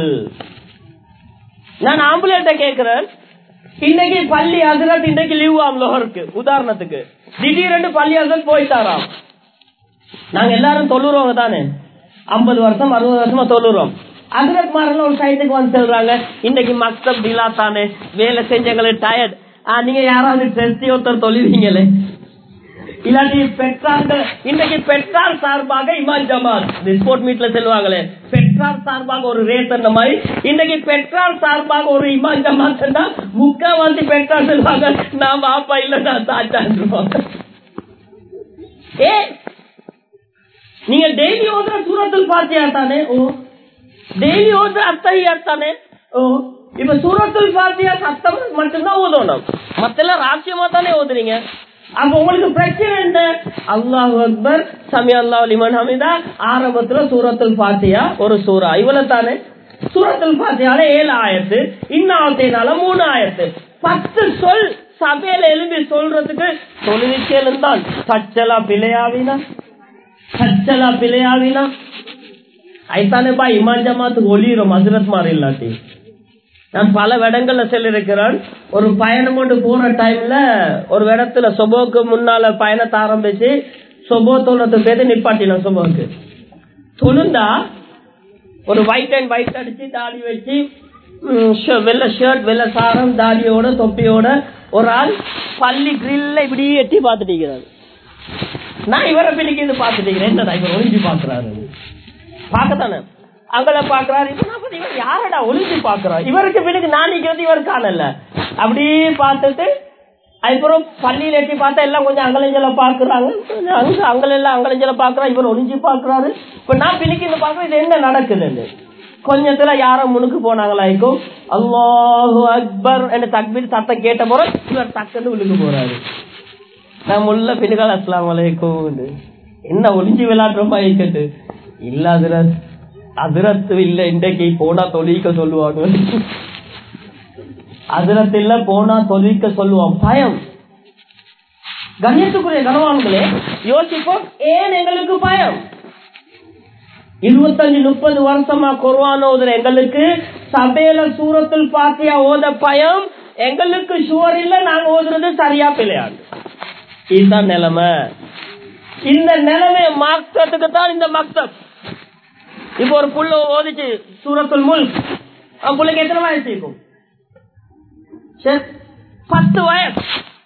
நான் ஆம்புலேட்ட கேக்குறேன் இன்னைக்கு பள்ளி ஹசரத் இன்னைக்கு லீவ் ஆம் லோகருக்கு உதாரணத்துக்கு திடீரென்று பள்ளி ஹசரத் போயிட்டாராம் நாங்க எல்லாரும் தொழுறவங்க தானே ஐம்பது வருஷம் அறுபது வருஷமா தொழுறோம் ஹசரத் மாரில் ஒரு சைட்டுக்கு வந்து சொல்றாங்க இன்னைக்கு மக்தப் டிலா தானே வேலை செஞ்சவங்களுக்கு டயர்ட் நீங்க யாராவது டெஸ்டி ஒருத்தர் தொழுவீங்களே இல்லாட்டி பெற்றார்கள் இன்னைக்கு பெற்றார் சார்பாக இமான் ஜமாத் ஸ்போர்ட் மீட்ல செல்வாங்களே பெற்றார் சார்பாக ஒரு ரேஸ் அந்த மாதிரி இன்னைக்கு பெற்றார் சார்பாக ஒரு இமான் ஜமாத் முக்கா வந்து பெற்றார் செல்வாங்க நான் பாப்பா இல்ல நான் தாச்சான் ஏ நீங்க டெய்லி ஓதுற சூரத்தில் பாத்தியா தானே ஓ டெய்லி ஓதுற அத்தையா தானே ஓ இப்ப சூரத்தில் பாத்தியா சத்தம் மட்டும்தான் ஓதணும் மத்தெல்லாம் ராசியமா தானே ஓதுறீங்க அப்ப உங்களுக்கு பிரச்சனை என்ன அல்லாஹ் அக்பர் சமி அல்லா லிமன் ஹமிதா ஆரம்பத்துல சூரத்தில் பாத்தியா ஒரு சூறா இவ்வளவு தானே சூரத்தில் பாத்தியால ஏழு ஆயத்து இன்னாத்தினால மூணு ஆயத்து பத்து சொல் சபையில எழுப்பி சொல்றதுக்கு தொழிற்சேலும் தான் சச்சலா பிழையாவினா சச்சலா பிழையாவினா ஐத்தானே பா இமான் ஜமாத்துக்கு ஒளிரும் ஹசரத் மாதிரி இல்லாட்டி நான் பல இடங்கள்ல செல்லிருக்கிறேன் ஒரு பயணம் கொண்டு போற டைம்ல ஒரு இடத்துல சொபோக்கு முன்னால பயணத்தை ஆரம்பிச்சு சொபோ தொழுறது பேரு நிப்பாட்டினோம் சொபோக்கு தொழுந்தா ஒரு ஒயிட் அண்ட் ஒயிட் அடிச்சு தாடி வச்சு வெள்ள ஷர்ட் வெள்ள சாரம் தாடியோட தொப்பியோட ஒரு ஆள் பள்ளி கிரில்ல இப்படி எட்டி பார்த்துட்டு நான் இவரை பின்னிக்கு இது பார்த்துட்டு என்னடா இவர் ஒளிஞ்சு பாக்குறாரு பார்க்கத்தானே அங்கல பாக்குறாரு இப்ப இவர் யாரடா ஒளிஞ்சு பாக்குறோம் இவருக்கு பின்னுக்கு நான் நிக்கிறது இவர் காணல அப்படி பார்த்துட்டு அதுக்கப்புறம் பள்ளியில எட்டி பார்த்தா எல்லாம் கொஞ்சம் அங்கலஞ்சல பாக்குறாங்க அங்க அங்கல அங்கலஞ்சல பாக்குறா இவர் ஒளிஞ்சு பாக்குறாரு இப்ப நான் பின்னுக்கு இந்த பாக்குறேன் இது என்ன நடக்குதுன்னு கொஞ்சத்துல யாரோ முனுக்கு போனாங்களாய்க்கும் அல்லாஹு அக்பர் என்ற தக்பீர் சத்தம் கேட்ட போற இவர் டக்குன்னு உள்ளுக்கு போறாரு நான் முள்ள பின்னுக்கால் அஸ்லாம் வலைக்கும் என்ன ஒளிஞ்சு விளையாடுறோமா இருக்கட்டு இல்ல அதிரத் அதிரத்து இல்ல இன்றைக்கு போனா தொழிக்க சொல்லுவாங்க அதிரத்து இல்ல போனா தொழிக்க சொல்லுவோம் பயம் கண்ணியத்துக்குரிய கனவான்களே யோசிப்போம் ஏன் எங்களுக்கு பயம் இருபத்தஞ்சு முப்பது வருஷமா குர்வான் ஓதுற எங்களுக்கு சபையில சூரத்தில் பாத்தியா ஓத பயம் எங்களுக்கு சுவர் இல்ல நாங்க ஓதுறது சரியா பிள்ளையாது இதுதான் நிலைமை இந்த நிலைமையை மாற்றத்துக்கு தான் இந்த மக்தப் இப்ப ஒரு புள்ள ஓதிச்சு சூரத்துல் முல் புள்ளைக்கு எத்தனை வயசு இருக்கும் பத்து வயசு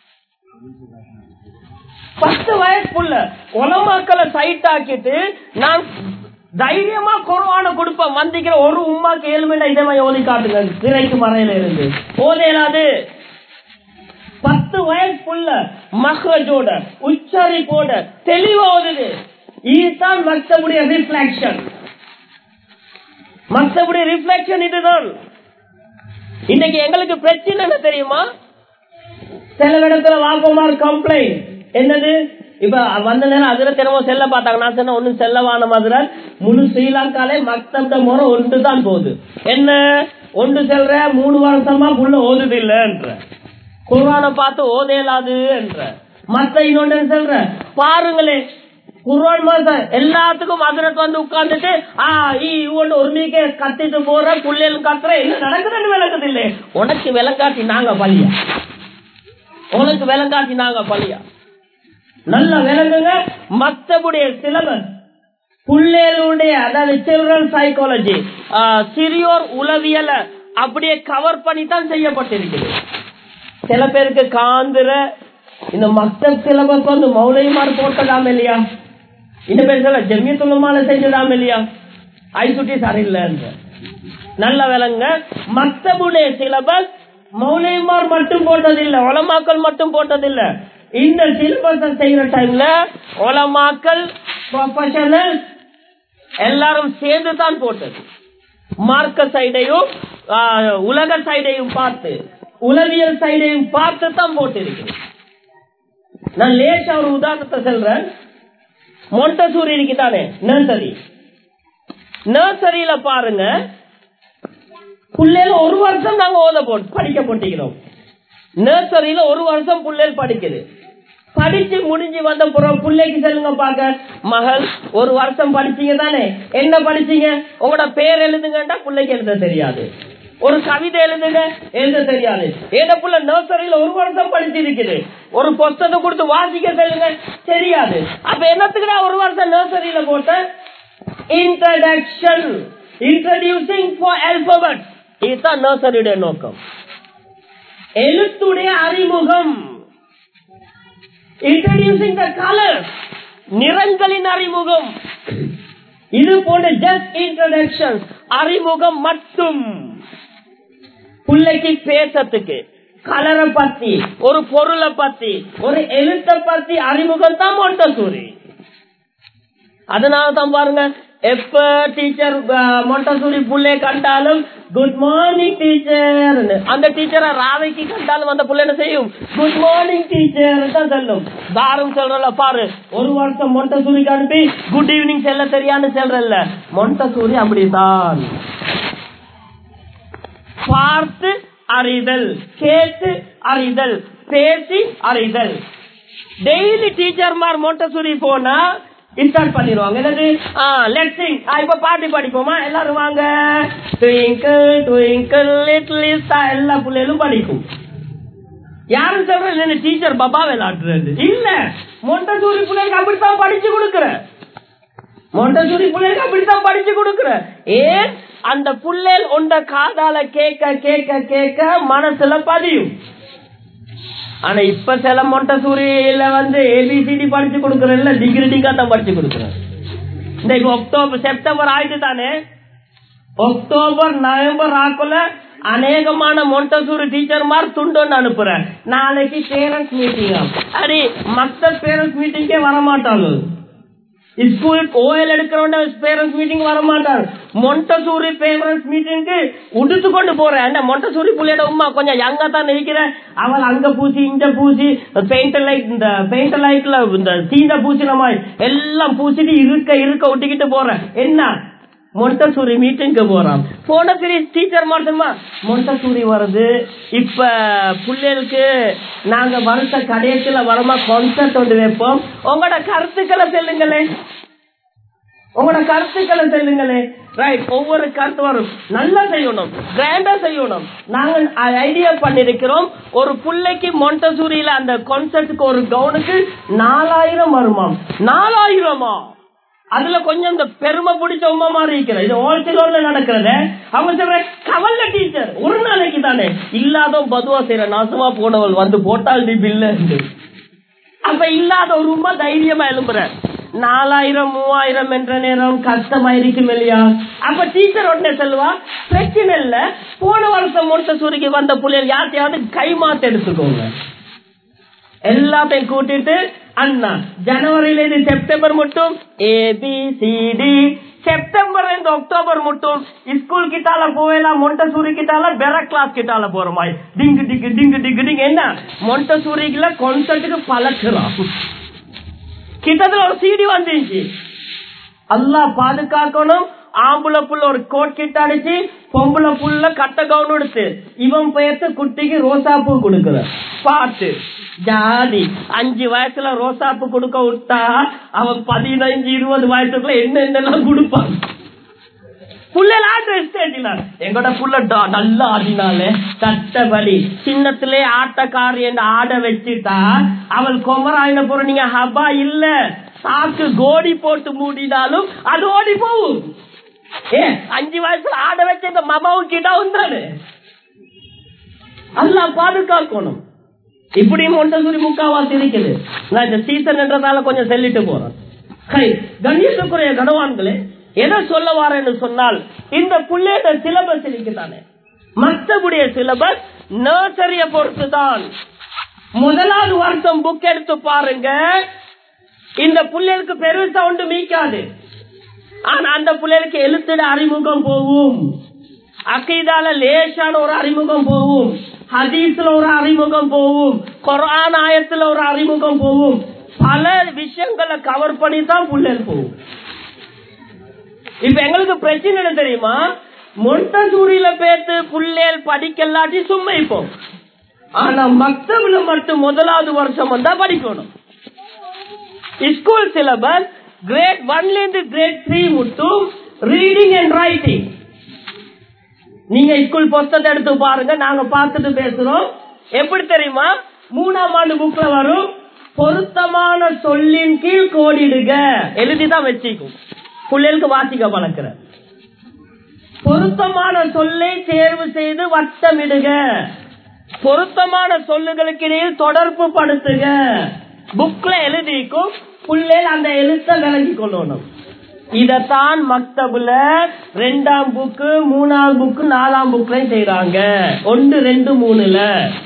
பத்து வயசு புள்ள உலமாக்களை சைட் ஆக்கிட்டு நான் தைரியமா குறவான கொடுப்பேன் வந்திக்கிற ஒரு உமாக்கு ஏழு மணி இதே மாதிரி ஓதி காட்டுங்க திரைக்கு மறையில இருந்து ஓதையலாது பத்து வயசுக்குள்ள மகஜோட உச்சரிப்போட தெளிவா ஓதுது இதுதான் மற்றபடிய ரிஃப்ளாக்ஷன் மற்றபடி ரிஃப்ளெக்ஷன் இதுதான் இன்னைக்கு எங்களுக்கு பிரச்சனை என்ன தெரியுமா சில இடத்துல வாப்பமார் கம்ப்ளைண்ட் என்னது இப்ப வந்த நேரம் அதுல தினமோ செல்ல பார்த்தாங்க நான் சொன்ன ஒன்னும் செல்லவான மாதிரி முழு ஸ்ரீலங்காலே மக்தப்ட முறை ஒன்று தான் போகுது என்ன ஒன்று செல்ற மூணு வருஷமா புள்ள ஓதுது இல்லன்ற குர்ஆனை பார்த்து ஓதேலாது என்ற மத்த இன்னொன்னு சொல்ற பாருங்களே குர்ஆன் மாசம் எல்லாத்துக்கும் அதிரத் வந்து உட்கார்ந்துட்டு ஆ ஈ ஒன்று ஒரு மீக்க கத்திட்டு போற புள்ளைகள் கத்துற என்ன நடக்குதுன்னு விளக்குது இல்லை உனக்கு விளங்காட்டி நாங்க பள்ளியா உனக்கு விளங்காட்டி நாங்க பள்ளியா நல்ல விளங்குங்க மத்தபுடைய சிலபஸ் புள்ளைகளுடைய அதாவது சில்ட்ரன் சைக்காலஜி சிறியோர் உளவியல அப்படியே கவர் பண்ணி தான் செய்யப்பட்டிருக்குது சில பேருக்கு காந்திர இந்த மக்தப் சிலபஸ் வந்து மௌலைமார் போட்டதாம் இல்லையா இந்த பேர் சொல்ல ஜெமியத்துலமால செஞ்சதாம் இல்லையா ஐசுட்டி சரியில்லைன்ற நல்ல விலங்க மக்தபுடைய சிலபஸ் மௌலைமார் மட்டும் போட்டதில்லை உலமாக்கள் மட்டும் போட்டதில்லை இந்த சிலபஸ செய்யற டைம்ல உலமாக்கள் ப்ரொஃபஷனல் எல்லாரும் சேர்ந்து தான் போட்டது மார்க்க சைடையும் உலக சைடையும் பார்த்து உளவியல் சைடையும் பார்த்து தான் போட்டிருக்கு நான் லேசா ஒரு உதாரணத்தை சொல்றேன் மொண்டசூரி இருக்குதானே நர்சரி நர்சரியில பாருங்க புள்ளையில ஒரு வருஷம் நாங்க ஓத போட்டு படிக்க போட்டிக்கிறோம் நர்சரியில ஒரு வருஷம் புள்ளைகள் படிக்குது படிச்சு முடிஞ்சு வந்த புறம் பிள்ளைக்கு செல்லுங்க பாக்க மகள் ஒரு வருஷம் படிச்சீங்க தானே என்ன படிச்சீங்க உங்களோட பேர் எழுதுங்கட்டா பிள்ளைக்கு எழுத தெரியாது ஒரு கவிதை எழுதுங்க எழுத தெரியாது ஏத புள்ள நர்சரியில ஒரு வருஷம் படிச்சிருக்குது ஒரு புத்தகத்தை கொடுத்து வாசிக்க சொல்லுங்க தெரியாது அப்ப என்னத்துக்குடா ஒரு வருஷம் நர்சரியில போட்ட இன்ட்ரடக்ஷன் இன்ட்ரடியூசிங் ஃபார் அல்பபெட் இதுதான் நர்சரியுடைய நோக்கம் எழுத்துடைய அறிமுகம் இன்ட்ரடியூசிங் த கலர் நிறங்களின் அறிமுகம் இது போன்ற ஜஸ்ட் இன்ட்ரடக்ஷன் அறிமுகம் மட்டும் பிள்ளைக்கு பேசத்துக்கு கலரை பத்தி ஒரு பொருளை பத்தி ஒரு எழுத்தை பத்தி அறிமுகம் தான் மொண்டசூரி அதனால தான் பாருங்க எப்ப டீச்சர் மொண்டசூரி புள்ளை கண்டாலும் குட் மார்னிங் டீச்சர் அந்த டீச்சரை ராவைக்கு கண்டாலும் அந்த புள்ள என்ன செய்யும் குட் மார்னிங் டீச்சர் தான் சொல்லும் தாரும் சொல்றல பாரு ஒரு வருஷம் மொண்டசூரிக்கு அனுப்பி குட் ஈவினிங் செல்ல தெரியான்னு சொல்றல்ல மொண்டசூரி அப்படிதான் பார்த்து அறிதல் கேட்டு அறிதல் பேசி அறிதல் டெய்லி டீச்சர்மார் மொண்டசூரி போனா இன்ஸ்டால் பண்ணிடுவாங்க என்னது லெட் சிங் இப்ப பாட்டு படிப்போமா எல்லாரும் வாங்க ட்விங்கிள் ட்விங்கிள் லிட்டில் எல்லா பிள்ளைகளும் படிக்கும் யாரும் சொல்ற டீச்சர் பாபா விளையாடுறது இல்ல மொண்டசூரி பிள்ளைக்கு அப்படித்தான் படிச்சு கொடுக்குற மொண்டசூரி பிள்ளைக்கு அப்படித்தான் படிச்சு கொடுக்குற ஏன் அந்த புள்ளல் உண்ட காதால கேட்க கேட்க கேட்க மனசுல பதியும் ஆனா இப்ப சில மொட்டை சூரியில வந்து ஏபிசிடி படிச்சு கொடுக்கறதுல டிகிரி டிகா தான் படிச்சு கொடுக்குறேன் இந்த இப்ப அக்டோபர் செப்டம்பர் ஆயிட்டு தானே அக்டோபர் நவம்பர் ஆக்குல அநேகமான மொண்டசூரி டீச்சர் மாதிரி துண்டு அனுப்புறேன் நாளைக்கு பேரண்ட்ஸ் மீட்டிங் அடி மத்த பேரண்ட்ஸ் மீட்டிங்கே வரமாட்டாங்க ஸ்கூல் ஓஎல் எடுக்கிறவங்க பேரண்ட்ஸ் மீட்டிங் வர மாட்டார் மொண்டசூரி பேரண்ட்ஸ் மீட்டிங்க்கு உடுத்து கொண்டு போறேன் அந்த மொண்டசூரி புள்ளையோட உமா கொஞ்சம் யங்கா தான் இருக்கிற அவள் அங்க பூசி இங்க பூசி பெயிண்ட் லைட் இந்த பெயிண்ட் லைட்ல இந்த தீந்த பூசின மாதிரி எல்லாம் பூசிட்டு இருக்க இருக்க ஒட்டிக்கிட்டு போறேன் என்ன மொண்டசூரி மீட்டிங்க்கு போறான் போன சரி டீச்சர் மாட்டோமா மொண்டசூரி வருது இப்ப பிள்ளைகளுக்கு நாங்க வருஷ கடைசியில வரமா கான்சர்ட் ஒன்று வைப்போம் உங்களோட கருத்துக்களை சொல்லுங்களே உங்களோட கருத்துக்களை சொல்லுங்களே ரைட் ஒவ்வொரு கருத்து வரும் நல்லா செய்யணும் கிராண்டா செய்யணும் நாங்க ஐடியா பண்ணிருக்கிறோம் ஒரு பிள்ளைக்கு மொண்டசூரியில அந்த கான்சர்ட்டுக்கு ஒரு கவுனுக்கு நாலாயிரம் வருமாம் நாலாயிரமா அதுல கொஞ்சம் இந்த பெருமை பிடிச்ச உமா மாதிரி இருக்கிறது இது ஹோல்சேலோர்ல நடக்கிறது அவங்க சொல்ற கவல்ல டீச்சர் ஒரு நாளைக்கு தானே இல்லாத பதுவா செய்யற நாசமா போனவள் வந்து போட்டால் நீ பில்ல அப்ப இல்லாத ஒரு உமா தைரியமா எழும்புற நாலாயிரம் மூவாயிரம் என்ற நேரம் கஷ்டமா இருக்கும் இல்லையா அப்ப டீச்சர் உடனே சொல்லுவா பிரச்சனை இல்ல போன வருஷம் முடிச்ச சூரிக்கு வந்த புள்ளைகள் யார்த்தையாவது கை மாத்த எடுத்துக்கோங்க எல்லாத்தையும் கூட்டிட்டு அண்ணா ஜனவரியில இருந்து செப்டம்பர் மட்டும் ஏபிசிடி செப்டம்பர் இருந்து அக்டோபர் மட்டும் ஸ்கூல் கிட்டால போவேலாம் மொண்டசூரி கிட்டால பெற கிளாஸ் கிட்டால போற மாதிரி டிங்கு டிங்கு டிங்கு டிங்கு டிங்கு என்ன மொண்டசூரிக்குல கொன்சர்ட்டுக்கு பழக்கலாம் கிட்டத்துல ஒரு சீடி வந்துச்சு அல்லா பாதுகாக்கணும் ஆம்புல புள்ள ஒரு கோட் கிட்ட அடிச்சு பொம்பளை புள்ள கட்ட கவுன் எடுத்து இவன் பெயர்த்த குட்டிக்கு ரோசாப்பூ கொடுக்குற பாட்டு ஜாதி அஞ்சு வயசுல ரோசாப்பூ கொடுக்க விட்டா அவன் பதினஞ்சு இருபது வயசுக்குள்ள என்ன என்னெல்லாம் கொடுப்பான் புள்ளலாம் ட்ரெஸ் ஆடினார் எங்கட புள்ள ட- நல்லா ஆடினாலே கட்டபடி சின்னத்திலே ஆட்டக்காரி என்று ஆட வச்சுட்டா அவள் கொமராயின போற நீங்க ஹபா இல்ல சாக்கு கோடி போட்டு மூடினாலும் அது ஓடி போகும் ஏ அஞ்சு வயசுல ஆட வச்ச இந்த மமாவுக்கு இடம் வந்தாரு அல்லா பாதுகாக்கணும் இப்படியும் ஒன்றசூரி முக்காவாசி இருக்குது நான் இந்த சீசன் என்றதால கொஞ்சம் சொல்லிட்டு போறேன் ஹை, கண்ணியத்துக்குரிய கனவான்களே எதை சொல்ல வாரேன்னு சொன்னால் இந்த புள்ளையோட சிலபஸ் இருக்குதானே மற்றபடிய சிலபஸ் நர்சரிய பொறுத்து தான் முதலாவது வருஷம் புக் எடுத்து பாருங்க இந்த புள்ளைகளுக்கு பெருசா ஒன்று மீக்காது ஆனா அந்த பிள்ளைகளுக்கு எழுத்துட அறிமுகம் போகும் அக்கீதால லேசான ஒரு அறிமுகம் போகும் ஹதீஸ்ல ஒரு அறிமுகம் போகும் குரான் ஆயத்துல ஒரு அறிமுகம் போகும் பல விஷயங்களை கவர் பண்ணி தான் புள்ளல் போகும் இப்ப எங்களுக்கு பிரச்சனை என்ன தெரியுமா மொண்டசூரியில பேத்து புள்ளேல் படிக்கலாட்டி சும்மா இப்போ ஆனா மக்தபில மட்டும் முதலாவது வருஷம் வந்தா படிக்கணும் ஸ்கூல் சிலபஸ் கிரேட் ஒன்ல இருந்து கிரேட் த்ரீ மட்டும் ரீடிங் அண்ட் ரைட்டிங் நீங்க ஸ்கூல் புஸ்தகத்தை எடுத்து பாருங்க நாங்க பார்த்துட்டு பேசுறோம் எப்படி தெரியுமா மூணாம் ஆண்டு புக்ல வரும் பொருத்தமான சொல்லின் கீழ் கோடிடுக எழுதிதான் வச்சுக்கும் பிள்ளைகளுக்கு வாசிக்க பழக்கிற பொருத்தமான சொல்லை தேர்வு செய்து வட்டமிடுக பொருத்தமான சொல்லுகளுக்கு இடையில் தொடர்பு படுத்துக புக்ல எழுதிக்கும் புள்ளைகள் அந்த எழுத்த விளங்கி கொள்ளணும் இதத்தான் மக்தபுல ரெண்டாம் புக்கு மூணாம் புக்கு நாலாம் புக்லயும் செய்யறாங்க ஒன்று ரெண்டு மூணுல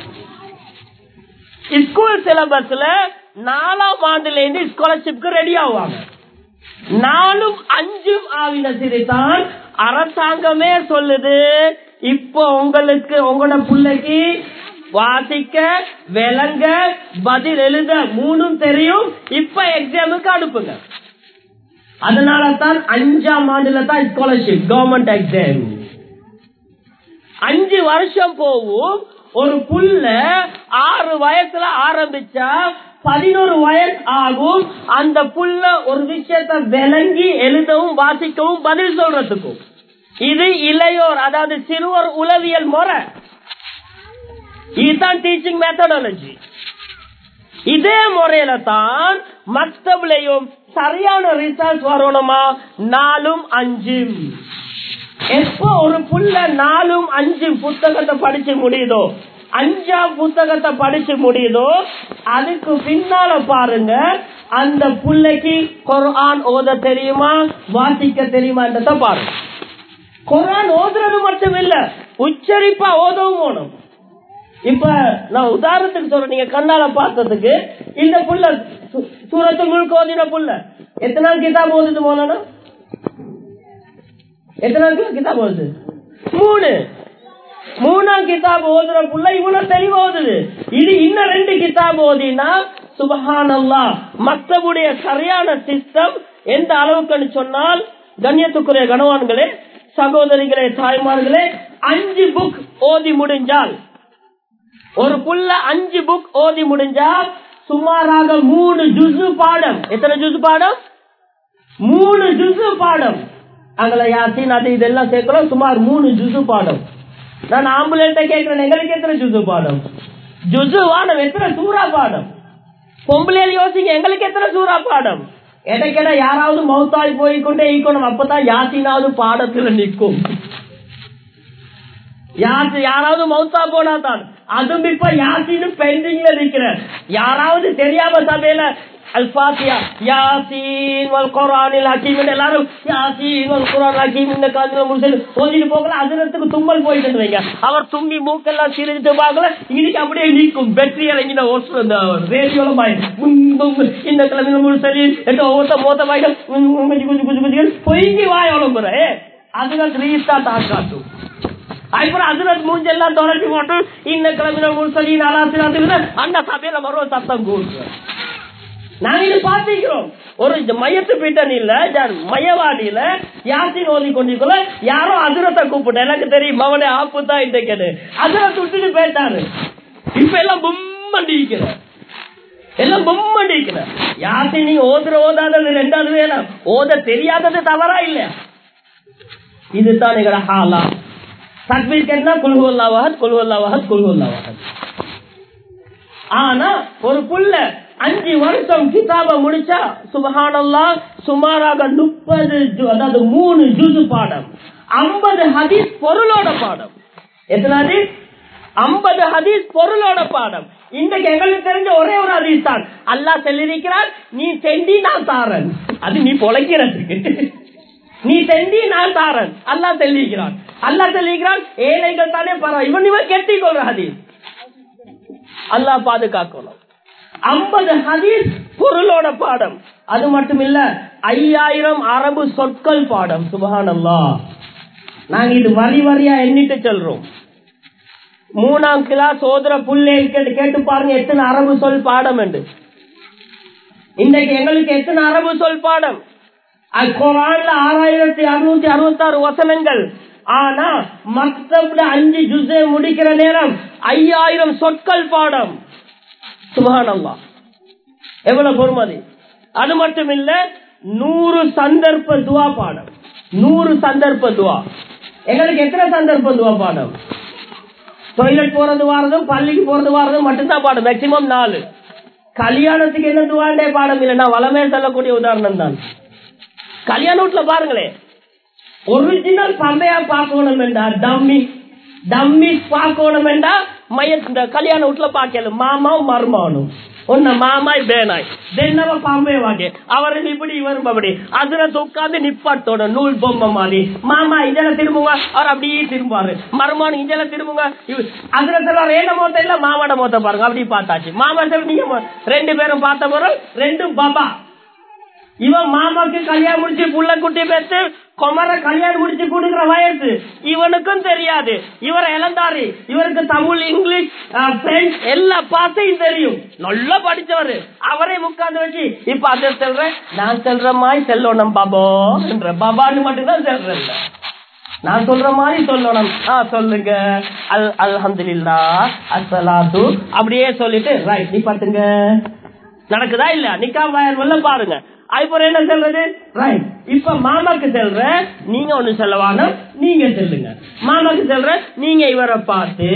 ஸ்கூல் சிலபஸ்ல நாலாம் ஆண்டுல இருந்து ஸ்காலர்ஷிப்க்கு ரெடி ஆவாங்க நாலும் அஞ்சும் ஆவின சிறிதான் அரசாங்கமே சொல்லுது இப்போ உங்களுக்கு உங்களோட பிள்ளைக்கு வாசிக்க விளங்க பதில் எழுத மூணும் தெரியும் இப்ப எக்ஸாமுக்கு அனுப்புங்க அதனால தான் அஞ்சாம் ஆண்டுல தான் ஸ்காலர்ஷிப் கவர்மெண்ட் எக்ஸாம் அஞ்சு வருஷம் போகும் ஒரு புள்ள ஆறு வயசுல ஆரம்பிச்சா பதினோரு வயசு ஆகும் அந்த புள்ள ஒரு விஷயத்த விளங்கி எழுதவும் வாசிக்கவும் பதில் சொல்றதுக்கும் இது இளையோர் அதாவது சிறுவர் உளவியல் முறை இதுதான் டீச்சிங் மெத்தடாலஜி இதே முறையில தான் மக்தபிலையும் சரியான ரிசல்ட் வரணுமா நாலும் அஞ்சும் எப்போ ஒரு புள்ள நாலும் அஞ்சு புத்தகத்தை படிச்சு முடியுதோ அஞ்சாம் புத்தகத்தை படிச்சு முடியுதோ அதுக்கு பின்னால பாருங்க அந்த புள்ளைக்கு குர்ஆன் ஓத தெரியுமா வாசிக்க தெரியுமான்றத பாருங்க குர்ஆன் ஓதுறது மட்டும் இல்ல உச்சரிப்பா ஓதவும் போகணும் இப்ப நான் உதாரணத்துக்கு சொல்றேன் நீங்க கண்ணால பார்த்ததுக்கு இந்த புள்ள சு- சூரத்து முழுக்க ஓதின புள்ள எத்தனை கிதாப் ஓதுது போனா எத்தனை கிதாப் ஓதுது மூணு மூணாம் கிதாப் ஓதுற புள்ள இவ்வளவு தெளிவா ஓதுது இது இன்னும் ரெண்டு கிதாப் ஓதினா சுபஹானல்லா மற்றவுடைய சரியான சிஸ்டம் எந்த அளவுக்குன்னு சொன்னால் கண்ணியத்துக்குரிய கணவான்களே சகோதரிகளே தாய்மார்களே அஞ்சு புக் ஓதி முடிஞ்சால் ஒரு புள்ள அஞ்சு புக் ஓதி முடிஞ்சா சுமாராக மூணு ஜுசு பாடம் எத்தனை ஜுசு பாடம் மூணு ஜுசு பாடம் அங்கல யாசின் அது இதெல்லாம் சேர்க்கலாம் சுமார் மூணு ஜுசு பாடம் நான் ஆம்புலன்ட்ட கேட்கிறேன் எங்களுக்கு எத்தனை ஜுசு பாடம் ஜுசு வானம் எத்தனை சூறா பாடம் பொம்பளையில் யோசிங்க எங்களுக்கு எத்தனை சூறா பாடம் எடைக்கெட யாராவது மௌத்தாய் போய்கொண்டே ஈக்கணும் அப்பதான் யாசினாவது பாடத்துல நிற்கும் யாரு யாராவது மௌத்தா போனா தான் அதுவும் இப்ப யாசின்னு பெண்டிங்ல நிக்கிற யாராவது தெரியாம சபையில அல்பாத்தியா யாசீன் வல் குரானில் ஹக்கீம் எல்லாரும் யாசீன் வல் குரான் ஹக்கீம் இந்த காலத்துல முடிச்சு ஓதிட்டு போகல அதிரத்துக்கு தும்மல் போயிட்டு வைங்க அவர் தும்பி மூக்கெல்லாம் சிரிச்சுட்டு பார்க்கல இன்னைக்கு அப்படியே நீக்கும் பெட்ரி இறங்கின ஓசு அந்த ரேடியோல மாய் இந்த கிழமை முழு சரி எட்டு ஒவ்வொருத்த மோத்த வாய்கள் குஞ்சு குஞ்சு குஞ்சு குஞ்சு பொய்ங்கி வாய் வளம்புற அதுதான் ரீஸ்டார்ட் ஆகாட்டும் அப்புறம் அதுல மூஞ்செல்லாம் தொடர்ச்சி போட்டு இந்த கிழமை முழுசலி நாலாசிரியர் அந்த சபையில மறுவ சத்தம் கூடுது நாங்க இது பாத்திக்கிறோம் ஒரு இந்த மையத்து பீட்டனில மையவாடியில யாத்தின் ஓதி கொண்டிருக்கல யாரோ அதிரத்தை கூப்பிட்ட எனக்கு தெரியும் அவனே ஆப்பு தான் இன்றைக்கு அதிரத்தை விட்டுட்டு போயிட்டாரு இப்ப எல்லாம் பொம்மண்டிக்கிற எல்லாம் பொம்மண்டிக்கிற யாத்தி நீ ஓதுற ஓதாதது ரெண்டாவது வேணும் ஓத தெரியாதது தவறா இல்லையா இதுதான் எங்கட ஹாலா தக்பீர் கேட்டா குல்ஹுல்லாவாகத் குல்ஹுல்லாவாகத் குல்ஹுல்லாவாகத் ஆனா ஒரு புள்ள அஞ்சு வருஷம் கிதாப முடிச்சா சுபஹானல்லா சுமாராக முப்பது அதாவது மூணு ஜுசு பாடம் ஐம்பது ஹதீஸ் பொருளோட பாடம் எத்தனை ஹதீஸ் ஐம்பது ஹதீஸ் பொருளோட பாடம் இன்றைக்கு எங்களுக்கு தெரிஞ்ச ஒரே ஒரு ஹதீஸ் தான் அல்லாஹ் சொல்லியிருக்கிறார் நீ செண்டி நான் தாரன் அது நீ பொழைக்கிறதுக்கு நீ செண்டி நான் தாரன் அல்லாஹ் சொல்லியிருக்கிறான் அல்லாஹ் சொல்லியிருக்கிறான் ஏழைகள் தானே பரவாயில்ல இவன் இவன் கெட்டி கொள்ற ஹதீஸ் அல்லாஹ் பாதுகாக்கணும் ஐம்பது ஹதீஸ் பொருளோட பாடம் அது மட்டும் இல்ல ஐயாயிரம் அரபு சொற்கள் பாடம் சுபஹான் அல்லா நாங்க இது வரி வரியா எண்ணிட்டு சொல்றோம் மூணாம் கிளாஸ் சோதர புள்ளே கேட்டு கேட்டு பாருங்க எத்தனை அரபு சொல் பாடம் என்று இன்றைக்கு எங்களுக்கு எத்தனை அரபு சொல் பாடம் குரான்ல ஆறாயிரத்தி அறுநூத்தி அறுபத்தி ஆறு வசனங்கள் ஆனா மக்தப்ல அஞ்சு ஜுசே முடிக்கிற நேரம் ஐயாயிரம் சொற்கள் பாடம் சுபகானம்மா எவ்வளவு பொறுமதி அது மட்டும் இல்ல நூறு சந்தர்ப்ப துவா பாடம் நூறு சந்தர்ப்ப துவா எங்களுக்கு எத்தனை சந்தர்ப்ப துவா பாடம் டொய்லெட் போறது வாரதும் பள்ளிக்கு போறது வாரதும் மட்டும்தான் பாடம் மேக்சிமம் நாலு கல்யாணத்துக்கு என்ன துவாண்டே பாடம் இல்லை நான் வளமே சொல்லக்கூடிய உதாரணம் தான் கல்யாண வீட்டுல பாருங்களேன் ஒரிஜினல் பம்பையா பார்க்கணும் என்றா டம்மி டம்மி பார்க்கணும் என்றா மைய இந்த கல்யாண வீட்டுல பார்க்கல மாமாவும் மருமானும் ஒன்னு மாமாய் பேனாய் தென்னவ பாம்பே வாங்க அவரு இப்படி இவரும் அப்படி அதுல உட்காந்து நிப்பாட்டோட நூல் பொம்மை மாதிரி மாமா இதெல்ல திரும்புங்க அவர் அப்படியே திரும்புவாரு மருமானு இதெல்ல திரும்புங்க அதுல சொல்லுவார் ஏன மோத்த இல்ல மாமாட மோத்த பாருங்க அப்படி பார்த்தாச்சு மாமா சொல்லி நீங்க ரெண்டு பேரும் பார்த்த போறோம் ரெண்டும் பாபா இவன் மாமாக்கு கல்யாணம் முடிச்சு புள்ள குட்டி பெற்று குமர கல்யாணம் முடிச்சு கொடுக்குற வயசு இவனுக்கும் தெரியாது இவரை இழந்தாரு இவருக்கு தமிழ் இங்கிலீஷ் பிரெஞ்சு எல்லா பாசையும் தெரியும் நல்லா படிச்சவரு அவரே உட்கார்ந்து வச்சு இப்ப அதை சொல்றேன் நான் சொல்ற மாதிரி செல்லணும் பாபோ என்ற பாபான்னு மட்டும்தான் சொல்றேன் நான் சொல்ற மாதிரி சொல்லணும் ஆ சொல்லுங்க அல் அல்ஹம்துலில்லா அஸ்ஸலாத்து அப்படியே சொல்லிட்டு ரைட் நீ பாத்துங்க நடக்குதா இல்ல நிக்கா வயர் பாருங்க அதுக்கப்புறம் என்ன சொல்றது ரைட் இப்ப மாமாக்கு செல்ற நீங்க ஒண்ணு செல்லவான நீங்க செல்லுங்க மாமாக்கு செல்ற நீங்க இவரை பார்த்து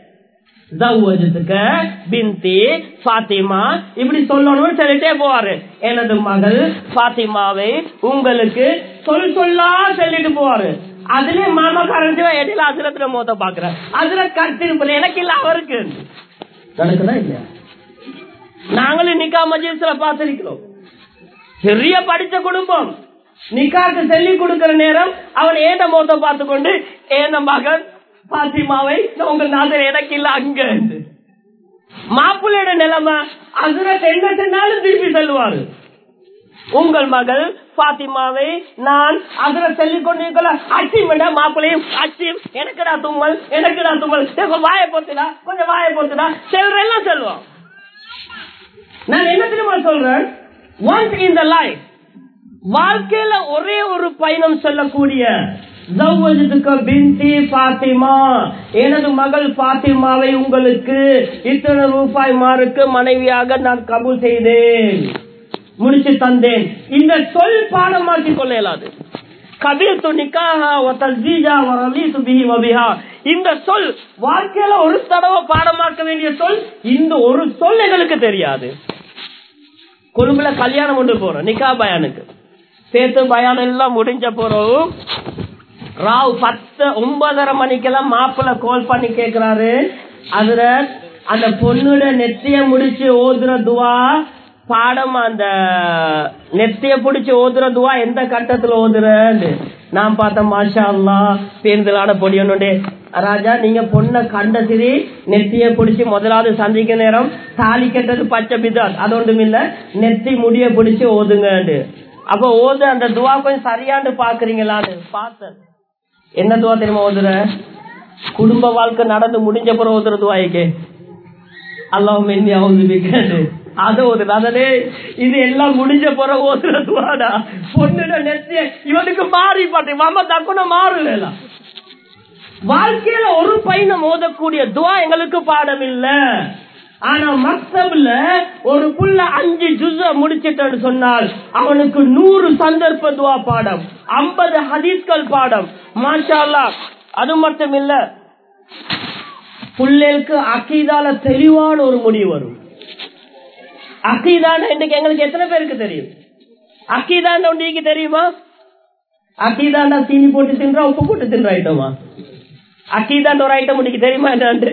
பிந்தி பாத்திமா இப்படி சொல்லணும்னு சொல்லிட்டே போவாரு எனது மகள் பாத்திமாவை உங்களுக்கு சொல் சொல்லா சொல்லிட்டு போவாரு அதுலயே மாமா கரண்ட் இடையில அதிரத்துல மோத்த பாக்குற அதுல கருத்து எனக்கு இல்ல அவருக்கு நடக்குதா இல்லையா நாங்களும் நிக்கா மஜிஸ்ல பார்த்திருக்கிறோம் பெரிய படித்த குடும்பம் நிக்காக்கு சொல்லி கொடுக்கிற நேரம் அவன் ஏந்த மோத்த பார்த்து கொண்டு ஏந்த மகன் பாத்திமாவை உங்க நாதர் எனக்கு இல்ல அங்க மாப்பிள்ளையோட நிலைமை அதுல என்ன சென்றாலும் திருப்பி செல்வாரு உங்கள் மகள் பாத்திமாவை நான் அதுல சொல்லிக் கொண்டிருக்கல அச்சி விட மாப்பிள்ளையும் அச்சி எனக்குடா தும்மல் எனக்குடா தும்மல் வாய போத்துடா கொஞ்சம் வாய போத்துடா செல்றெல்லாம் செல்வோம் நான் என்ன தெரியுமா சொல்றேன் ஒன்ஸ் இன் த லைஃப் வாழ்க்கையில ஒரே ஒரு பயணம் செல்லக்கூடிய பிந்தி பாத்திமா எனது மகள் பாத்திமாவை உங்களுக்கு இத்தனை ரூபாய் மாருக்கு மனைவியாக நான் கபூல் செய்தேன் முடிச்சு தந்தேன் இந்த சொல் பாடமாக்கி கொள்ள இயலாது கபில்து நிக்காஹா வதல்ஜீஜா வரலீது பிஹி வபிஹா இந்த சொல் வாழ்க்கையில ஒரு தடவை பாடமாக்க வேண்டிய சொல் இந்த ஒரு சொல் எங்களுக்கு தெரியாது கொழும்புல கல்யாணம் கொண்டு போறோம் நிக்கா பயானுக்கு சேர்த்து பயானம் எல்லாம் முடிஞ்ச போறோம் ராவ் பத்து ஒன்பதரை மணிக்கெல்லாம் மாப்பிள்ள கால் பண்ணி கேக்குறாரு அதுல அந்த பொண்ணுட நெத்திய முடிச்சு ஓதுற துவா பாடம் அந்த நெத்திய பிடிச்சு ஓதுற துவா எந்த கட்டத்துல ஓதுறன்னு நான் பார்த்தேன் மாஷா அல்லா பேருந்தலான பொடியனுடைய ராஜா நீங்க பொண்ண கண்ட சிரி நெத்திய பிடிச்சி முதலாவது சந்திக்க நேரம் தாலி கட்டது பச்சை பிதாத் அது ஒன்றும் இல்ல நெத்தி முடிய பிடிச்சு ஓதுங்க அப்ப ஓது அந்த துவா கொஞ்சம் சரியாண்டு பாக்குறீங்களான்னு பார்த்தேன் என்ன துவா தெரியுமா ஓதுற குடும்ப வாழ்க்கை நடந்து முடிஞ்ச பிறகு ஓதுற துவாய்க்கு அல்லாஹ் மென்னி அவங்க அது ஓதுல அதனே இது எல்லாம் முடிஞ்ச போற ஓதுறதுவாடா பொண்ணுட நெத்திய இவனுக்கு மாறி பாட்டு மாமா தக்குன மாறுவேலாம் வாழ்க்கையில ஒரு பையனை மோதக்கூடிய துவா எங்களுக்கு பாடம் இல்ல ஆனா மக்தப்ல ஒரு புள்ள அஞ்சு ஜுஸ முடிச்சிட்டன்னு சொன்னால் அவனுக்கு நூறு சந்தர்ப்ப துவா பாடம் ஐம்பது ஹதீஸ்கள் பாடம் மாஷா அல்லாஹ். அது மட்டும் இல்ல புள்ளைக்கு அக்கீதால தெளிவான ஒரு முடிவு வரும் அக்கீதான இன்னைக்கு எங்களுக்கு எத்தனை பேருக்கு தெரியும் அக்கீதான ஒன்றைக்கு தெரியுமா அக்கீதாண்டா சீனி போட்டு தின்றா உப்பு போட்டு தின்ற ஐட்டமா அக்கீதான்ற ஒரு ஐட்டம் இன்னைக்கு தெரியுமா என்னன்னு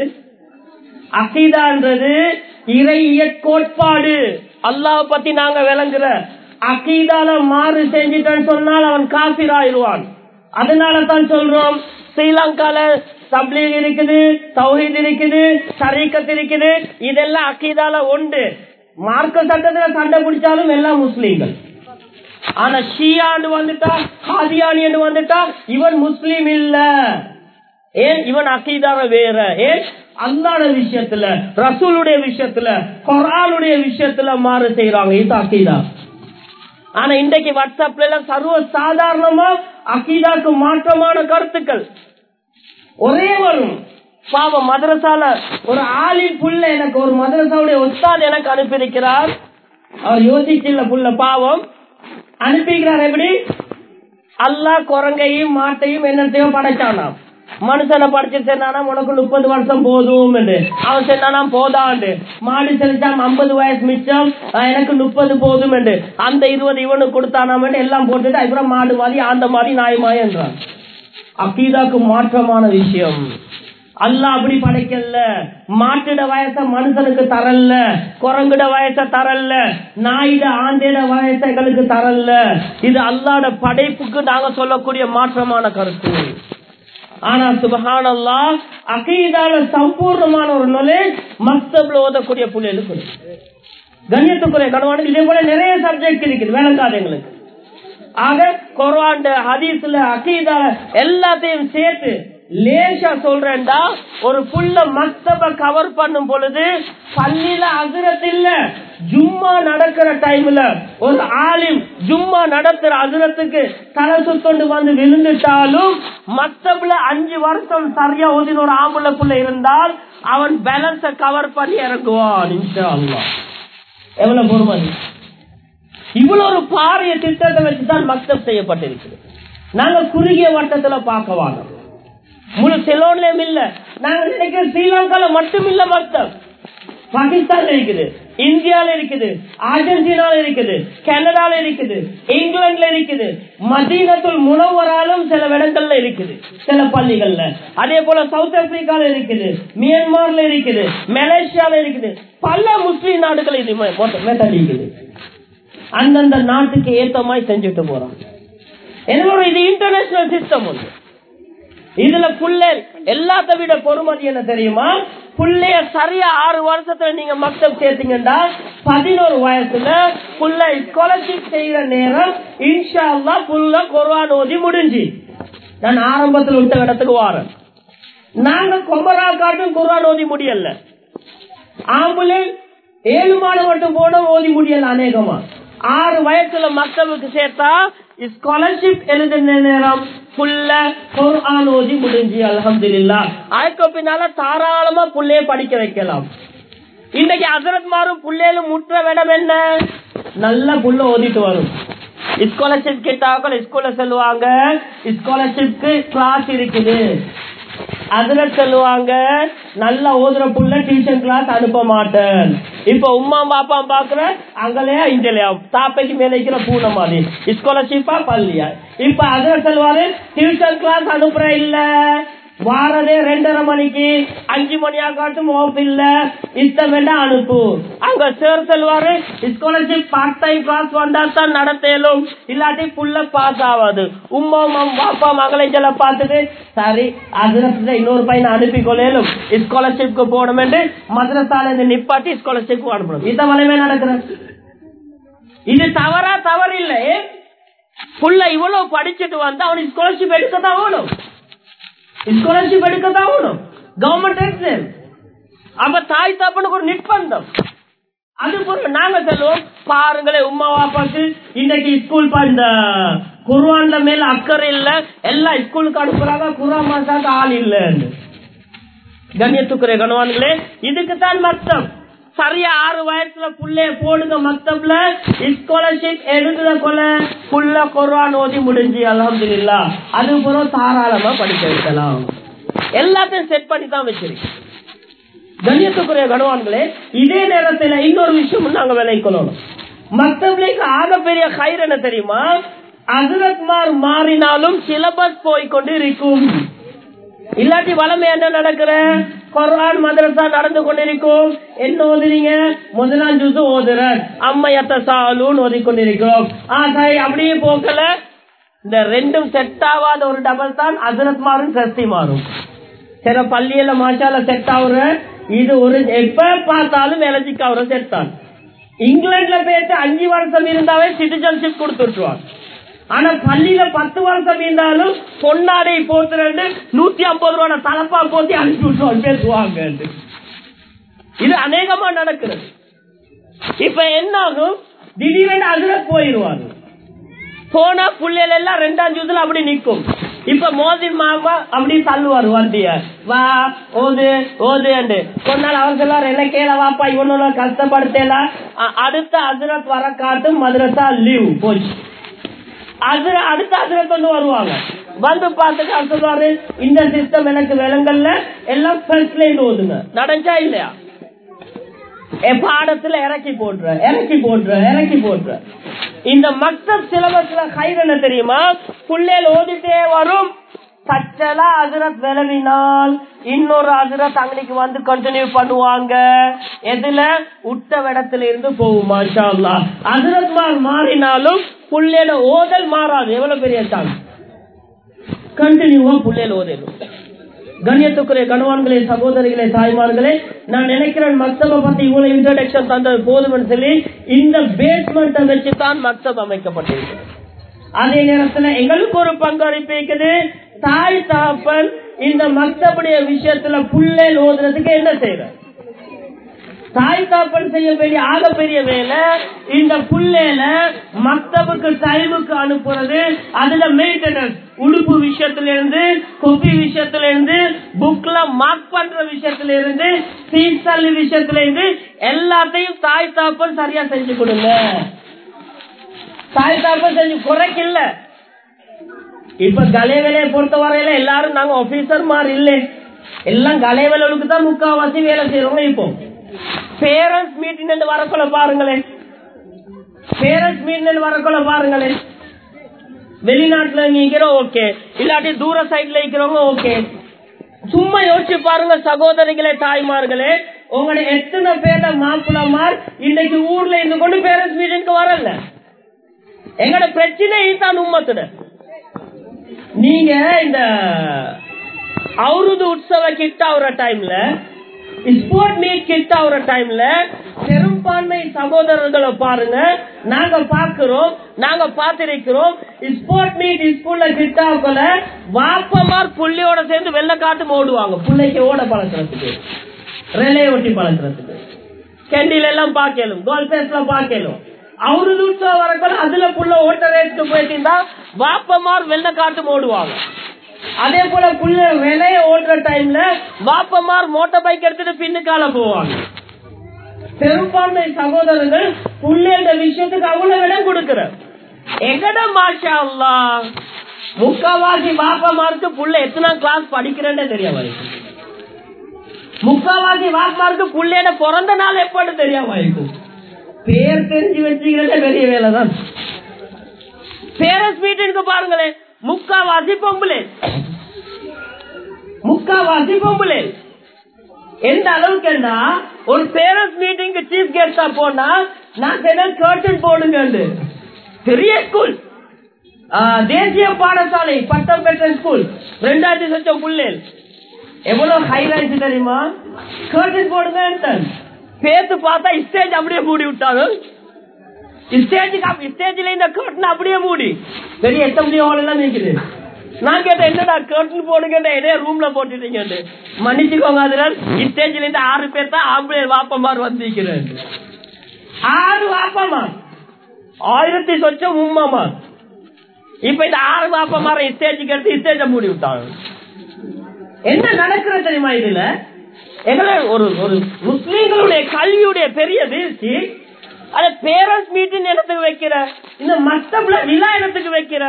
அக்கீதான்றது இறைய கோட்பாடு அல்லாஹ் பத்தி நாங்க விளங்குற அக்கீதால மாறு செஞ்சிட்டான்னு சொன்னால் அவன் காபிர் ஆயிடுவான் அதனால தான் சொல்றோம் ஸ்ரீலங்கால தப்லீக் இருக்குது தௌஹீத் இருக்குது ஷரீக்கத் இருக்குது இதெல்லாம் அக்கீதால உண்டு மார்க்க சட்டத்துல சண்டை பிடிச்சாலும் எல்லாம் முஸ்லீம்கள் ஆனா ஷியாண்டு வந்துட்டா காதியானியன்னு வந்துட்டா இவன் முஸ்லீம் இல்ல ஏன் இவன் அக்கீதான வேற ஏன் அல்லாட விஷயத்துல ரசூலுடைய விஷயத்துல குரானுடைய விஷயத்துல மாறு செய்யறாங்க இது அக்கீதா ஆனா இன்றைக்கு வாட்ஸ்அப்ல எல்லாம் சர்வ சாதாரணமா அக்கீதாக்கு மாற்றமான கருத்துக்கள் ஒரே வரும் பாவம் மதரசால ஒரு ஆளின் புள்ள எனக்கு ஒரு மதரசாவுடைய உஸ்தாத் எனக்கு அனுப்பியிருக்கிறார் அவர் யோசிச்சில்ல புள்ள பாவம் அனுப்பிக்கிறார் எப்படி அல்லாஹ் குரங்கையும் மாட்டையும் என்னத்தையும் படைச்சானாம் மனுஷனை படிச்சு சொன்னானா உனக்கு முப்பது வருஷம் போதும் என்று அவன் சொன்னானா போதாண்டு மாடு செலுத்தாம் ஐம்பது வயசு மிச்சம் அஹ் எனக்கு முப்பது போதும் என்று அந்த இருபது இவனுக்கு கொடுத்தானாம் என்று எல்லாம் போட்டுட்டு அப்புறம் மாடு மாதிரி ஆந்த மாதிரி நாய் மாய் என்றான் அக்கீதாக்கு மாற்றமான விஷயம் அல்லாஹ் அப்படி படைக்கல மாட்டிட வயச மனுஷனுக்கு தரல குரங்குட வயச தரல நாயிட ஆண்டிட வயச எங்களுக்கு தரல இது அல்லாட படைப்புக்கு நாங்க சொல்லக்கூடிய மாற்றமான கருத்து ஆனா சுபஹான் அல்லா அகீதால சம்பூர்ணமான ஒரு நாலேஜ் மக்தப்ல ஓதக்கூடிய பிள்ளைகளுக்கு இருக்கு. கண்ணியத்துக்குரிய கணவானுக்கு இதே போல நிறைய சப்ஜெக்ட் இருக்குது வேலைக்காது எங்களுக்கு ஆக குர்ஆன் ஹதீஸ்ல அகீதால எல்லாத்தையும் சேர்த்து லேசா சொல்றேன்டா ஒரு புள்ள மக்தப கவர் பண்ணும் பொழுது பள்ளியில அசுரத் இல்ல ஜும்மா நடக்கிற டைம்ல ஒரு ஆலிம் ஜும்மா நடத்துற அசுரத்துக்கு தலை சுத்தொண்டு வந்து விழுந்துட்டாலும் மக்தப்ல அஞ்சு வருஷம் சரியா ஓதின ஒரு ஆம்புல புள்ள இருந்தால் அவன் பேலன்ஸ கவர் பண்ணி இறங்குவான் இன்ஷா அல்லாஹ் எவ்வளவு பொறுமதி இவ்வளவு ஒரு பாரிய திட்டத்தை வச்சுதான் மக்தப் செய்யப்பட்டிருக்குது நாங்க குறுகிய வட்டத்துல பார்க்க வாங்க முழு செலோன்லயும் இல்ல நாங்க நினைக்கிற ஸ்ரீலங்கால மட்டும் இல்ல மக்தப் பாகிஸ்தான்ல இருக்குது இந்தியால இருக்குது அர்ஜென்டினால இருக்குது கனடால இருக்குது இங்கிலாந்துல இருக்குது மதீனத்துல் முனவராலும் சில இடங்கள்ல இருக்குது சில பள்ளிகள்ல அதே போல சவுத் ஆப்பிரிக்கால இருக்குது மியான்மர்ல இருக்குது மலேசியால இருக்குது பல முஸ்லீம் நாடுகள் இது மெத்தட் இருக்குது அந்தந்த நாட்டுக்கு ஏத்த மாதிரி செஞ்சுட்டு போறோம் என்னோட இது இன்டர்நேஷனல் சிஸ்டம் ஒன்று இதுல புள்ள எல்லாத்த விட பொறுமதி என்ன தெரியுமா புள்ளைய சரியா ஆறு வருஷத்துல நீங்க மக்தப் சேர்த்தீங்கன்னா பதினோரு வயசுல புள்ள ஸ்காலர்ஷிப் செய்யற நேரம் இன்ஷா அல்லா புள்ள குர்ஆன் ஓதி முடிஞ்சு நான் ஆரம்பத்தில் விட்ட இடத்துக்கு வாரேன் நாங்க கொம்பரா காட்டும் குர்ஆன் ஓதி முடியல ஆம்புலன்ஸ் ஏழு மாதம் மட்டும் போன ஓதி முடியல அநேகமா ஆறு வயசுல மக்தபுக்கு சேர்த்தா ஸ்காலர்ஷிப் எழுதின நேரம் புள்ள குர்ஆன் ஓதி முடிஞ்சு அல்ஹம்துலில்லா அதுக்கு பின்னால தாராளமா புள்ளைய படிக்க வைக்கலாம் இன்னைக்கு அசரத் மாறும் புள்ளையிலும் முற்ற விடம் என்ன நல்ல புள்ள ஓதிட்டு வரும் ஸ்காலர்ஷிப் கேட்டாக்கள் ஸ்கூல்ல சொல்லுவாங்க ஸ்காலர்ஷிப்க்கு கிளாஸ் இருக்குது அதுல சொல்லுவாங்க நல்லா ஓதுற புள்ள டியூஷன் கிளாஸ் அனுப்ப மாட்டேன் இப்ப உமா பாப்பா பாக்குற அங்கலையா இங்கலையா தாப்பைக்கு மேல இருக்கிற பூனை மாதிரி ஸ்காலர்ஷிப்பா பள்ளியா இப்ப அதுல சொல்லுவாரு டியூஷன் கிளாஸ் அனுப்புற இல்ல வாரதே ரெண்டரை மணிக்கு அஞ்சு மணியா காட்டும் ஓப் இல்ல இஷ்டம் வேண்டாம் அனுப்பு அங்க சேர் செல்வாரு ஸ்காலர்ஷிப் பார்ட் டைம் கிளாஸ் வந்தா தான் நடத்தலும் இல்லாட்டி புள்ள பாஸ் ஆகாது உமா பாப்பா மகளை எல்லாம் பார்த்துட்டு சரி அதுல இன்னொரு பையனை அனுப்பி கொள்ளையிலும் ஸ்காலர்ஷிப்க்கு போகணும் என்று மதுரசால இருந்து நிப்பாட்டி ஸ்காலர்ஷிப் அனுப்பணும் இந்த வலைமே நடக்கிறது இது தவறா தவறு இல்லை புள்ள இவ்வளவு படிச்சுட்டு வந்து அவனுக்கு ஸ்காலர்ஷிப் எடுக்கத்தான் வேணும் ஸ்காலர்ஷிப் எடுக்கத்தான் வேணும் கவர்மெண்ட் எக்ஸாம் அப்ப தாய் தப்பனுக்கு ஒரு நிர்பந்தம் அது போல நாங்க சொல்லுவோம் பாருங்களே உமா வாப்பாக்கு இன்னைக்கு ஸ்கூல் இந்த குர்வான்ல மேல அக்கறை இல்ல எல்லாம் ஸ்கூலுக்கு அனுப்புறாங்க குர்ஆன் மாசாக்கு ஆள் இல்லன்னு கண்ணியத்துக்குரிய கணவான்களே இதுக்கு தான் மத்தம் சரியா ஆறு வயசுல புள்ளைய போடுங்க மக்தப்ல ஸ்காலர்ஷிப் எடுக்கிற கொல புள்ள குர்ஆன் ஓதி முடிஞ்சு அலமதுல்லா அது போல தாராளமா படிக்க வைக்கலாம் எல்லாத்தையும் செட் பண்ணி தான் வச்சிருக்கேன் கண்ணியத்துக்குரிய கணவான்களே இதே நேரத்துல இன்னொரு விஷயம் நாங்க விளைக்கணும் மக்தப்லேக்கு ஆகப்பெரிய கயிறு என்ன தெரியுமா அசுரத்மார் மாறினாலும் சிலபஸ் போய்கொண்டு இருக்கும் இல்லாட்டி வளமை என்ன நடக்கிற குரான் மதரசா நடந்து கொண்டிருக்கும் என்ன ஓதுறீங்க முதலாம் ஜூஸ் ஓதுறேன் அம்மையத்த சாலுன்னு ஓதிக்கொண்டிருக்கிறோம் ஆ சரி அப்படியே போக்கல இந்த ரெண்டும் செட் ஆகாத ஒரு டபுள் தான் அசரத் மாறும் சஸ்தி மாறும் சில பள்ளியில மாஷால செட் ஆகுற இது ஒரு எப்ப பார்த்தாலும் எலர்ஜிக் ஆகுற செட் தான் இங்கிலாந்துல போயிட்டு அஞ்சு வருஷம் இருந்தாவே சிட்டிசன்ஷிப் கொடுத்துருவாங்க ஆனா பள்ளியில பத்து வருஷம் இருந்தாலும் பொன்னாடை போத்துறேன்னு நூத்தி ஐம்பது ரூபா தலப்பா போத்தி அனுப்பி விட்டுருவாங்க பேசுவாங்க இது அநேகமா நடக்கிறது இப்ப என்ன ஆகும் திடீரென்று அதுல போயிருவாங்க போனா புள்ளைகள் எல்லாம் ரெண்டாம் ஜூஸ்ல அப்படி நிக்கும் இப்ப மோதி மாமா அப்படி தள்ளுவாரு வண்டிய வா ஓது ஓது கொஞ்ச நாள் அவசரம் என்ன கேள வாப்பா இவனோட கஷ்டப்படுத்தல அடுத்த அசுரத் வர காட்டும் மதுரசா லீவ் போச்சு அதுல அடுத்த அசுரத் வந்து வருவாங்க வந்து பார்த்துட்டு அவர் சொல்லுவாரு இந்த சிஸ்டம் எனக்கு விலங்கல்ல எல்லாம் ஃபர்ஸ்ட் லைன் ஓதுங்க நடஞ்சா இல்லையா பாடத்துல இறக்கி போடுற இறக்கி போடுற இறக்கி போடுற இந்த மக்தப் சிலபஸ்ல கயிறு என்ன தெரியுமா புள்ளையில் ஓதிட்டே வரும் சச்சலா அசுரத் விளவினால் இன்னொரு அசுரத் அங்கனைக்கு வந்து கண்டினியூ பண்ணுவாங்க எதுல உட்ட இடத்துல இருந்து போகும் மாஷா அசுரத் மார் மாறினாலும் புள்ளையோட ஓதல் மாறாது எவ்வளவு பெரிய சான்ஸ் கண்டினியூவா புள்ளையில ஓதலும் கண்ணியத்துக்குரிய கணவான்களே சகோதரிகளே தாய்மார்களே நான் நினைக்கிறேன் மக்தபை பத்தி இவ்வளவு இன்ட்ரடக்ஷன் தந்தது போதும்னு சொல்லி இந்த பேஸ்மெண்ட்டை வச்சு தான் மக்தப் அமைக்கப்பட்டிருக்கு அதே நேரத்துல எங்களுக்கு ஒரு பங்களிப்பு இருக்குது தாய் தகப்பன் இந்த மக்தபுடைய விஷயத்துல புள்ளேல் ஓதுறதுக்கு என்ன செய்யற தாய் தாப்பன் செய்ய வேண்டிய ஆகப்பெரிய வேலை இந்த புள்ளையில மக்தபுக்கு டைமுக்கு அனுப்புறது அதுல மெயின்டெனன்ஸ் உடுப்பு விஷயத்துல இருந்து கொப்பி விஷயத்துல இருந்து புக்ல மார்க் பண்ற விஷயத்துல இருந்து சீசல் விஷயத்துல இருந்து எல்லாத்தையும் தாய் தாப்பன் சரியா செஞ்சு கொடுங்க தாய் தாப்பன் செஞ்சு குறைக்கல இப்ப கலைவேலையை பொறுத்த வரையில எல்லாரும் நாங்க ஆபீசர் மாதிரி இல்லை எல்லாம் கலைவேலுக்கு தான் முக்காவாசி வேலை செய்யறவங்க இப்போ பேரண்ட்ஸ் மீட்டிங் வரக்குள்ள பாருங்களேன் பேரண்ட்ஸ் மீட்டிங் வரக்குள்ள பாருங்களேன் வெளிநாட்டுல நீங்கிற ஓகே இல்லாட்டி தூர சைட்ல இருக்கிறவங்க ஓகே சும்மா யோசிச்சு பாருங்க சகோதரிகளே தாய்மார்களே உங்களோட எத்தனை பேர்ல மாப்பிளமார் இன்னைக்கு ஊர்ல இருந்து கொண்டு பேரண்ட்ஸ் மீட்டிங்க்கு வரல எங்கட பிரச்சனை தான் உம்மத்துல நீங்க இந்த அவருது உற்சவ கிட்ட ஆகுற டைம்ல ஸ்போர்ட் மீட் கிட்ட ஆகுற டைம்ல பெரும்பான்மை சகோதரர்களை பாருங்க நாங்க பாக்குறோம் நாங்க பார்த்திருக்கிறோம் ஸ்போர்ட் மீட் ஸ்கூல்ல கிட்ட ஆகல வாப்பமார் புள்ளியோட சேர்ந்து வெள்ள காட்டு ஓடுவாங்க பிள்ளைக்கு ஓட பழக்கிறதுக்கு ரிலே ஒட்டி பழக்கிறதுக்கு கேண்டில் எல்லாம் பாக்கலும் கோல் பேஸ்ல பாக்கலும் அவரு உற்சவம் வரக்குள்ள அதுல புள்ள ஓட்ட ரேட்டு போயிட்டு வாப்பமார் வெள்ள காட்டு ஓடுவாங்க அதே போல புள்ள விலைய ஓட்டுற டைம்ல வாப்பமார் மோட்டார் பைக் எடுத்துட்டு பின்னுக்கால போவாங்க பெரும்பான்மை சகோதரர்கள் புள்ள இந்த விஷயத்துக்கு அவ்வளவு இடம் கொடுக்கிற எங்கட மாஷா அல்லா முக்காவாசி பாப்பமாருக்கு புள்ள எத்தனை கிளாஸ் படிக்கிறேன்னு தெரிய வரைக்கும் முக்காவாசி வாப்பமாருக்கு புள்ளையோட பிறந்த நாள் எப்பன்னு தெரிய வரைக்கும் பேர் தெரிஞ்சு வச்சுக்கிறதே பெரிய வேலை தான் பேரண்ட்ஸ் மீட்டிங்க்கு பாருங்களேன் முக்காவாசி பொம்புலே முக்காவாசி பொம்புலே எந்த அளவுக்கு ஒரு பேரண்ட்ஸ் மீட்டிங் சீஃப் கெஸ்டா போனா நான் சொன்னேன் கர்டன் போடுங்க பெரிய ஸ்கூல் தேசிய பாடசாலை பட்டம் பெற்ற ஸ்கூல் ரெண்டாயிரத்தி லட்சம் புள்ளேல் எவ்வளவு ஹைலைட் தெரியுமா கர்டன் போடுங்க பேத்து பார்த்தா ஸ்டேஜ் அப்படியே மூடி விட்டாங்க ஸ்டேஜுக்கு ஸ்டேஜ்ல இந்த கர்டன் அப்படியே மூடி பெரிய எத்த முடியும் ஹால் எல்லாம் நிக்குது நான் கேட்டேன் என்னடா கர்டன் போடுங்க இதே ரூம்ல போட்டுட்டீங்க மன்னிச்சுக்கோங்க அதுல ஸ்டேஜ்ல இருந்து ஆறு பேர் தான் ஆம்பளை வாப்பமார் வந்திருக்கிறேன் ஆறு வாப்பமா ஆயிரத்தி சொச்சம் உம்மாமா இப்ப இந்த ஆறு வாப்பமார ஸ்டேஜுக்கு எடுத்து ஸ்டேஜ மூடி விட்டாங்க என்ன நடக்கிறது தெரியுமா இதுல எங்களை ஒரு ஒரு முஸ்லீம்களுடைய கல்வியுடைய பெரிய வீழ்ச்சி அத பேரண்ட்ஸ் மீட்டிங் இடத்துக்கு வைக்கிற இந்த மஸ்தப்ல விழா இடத்துக்கு வைக்கிற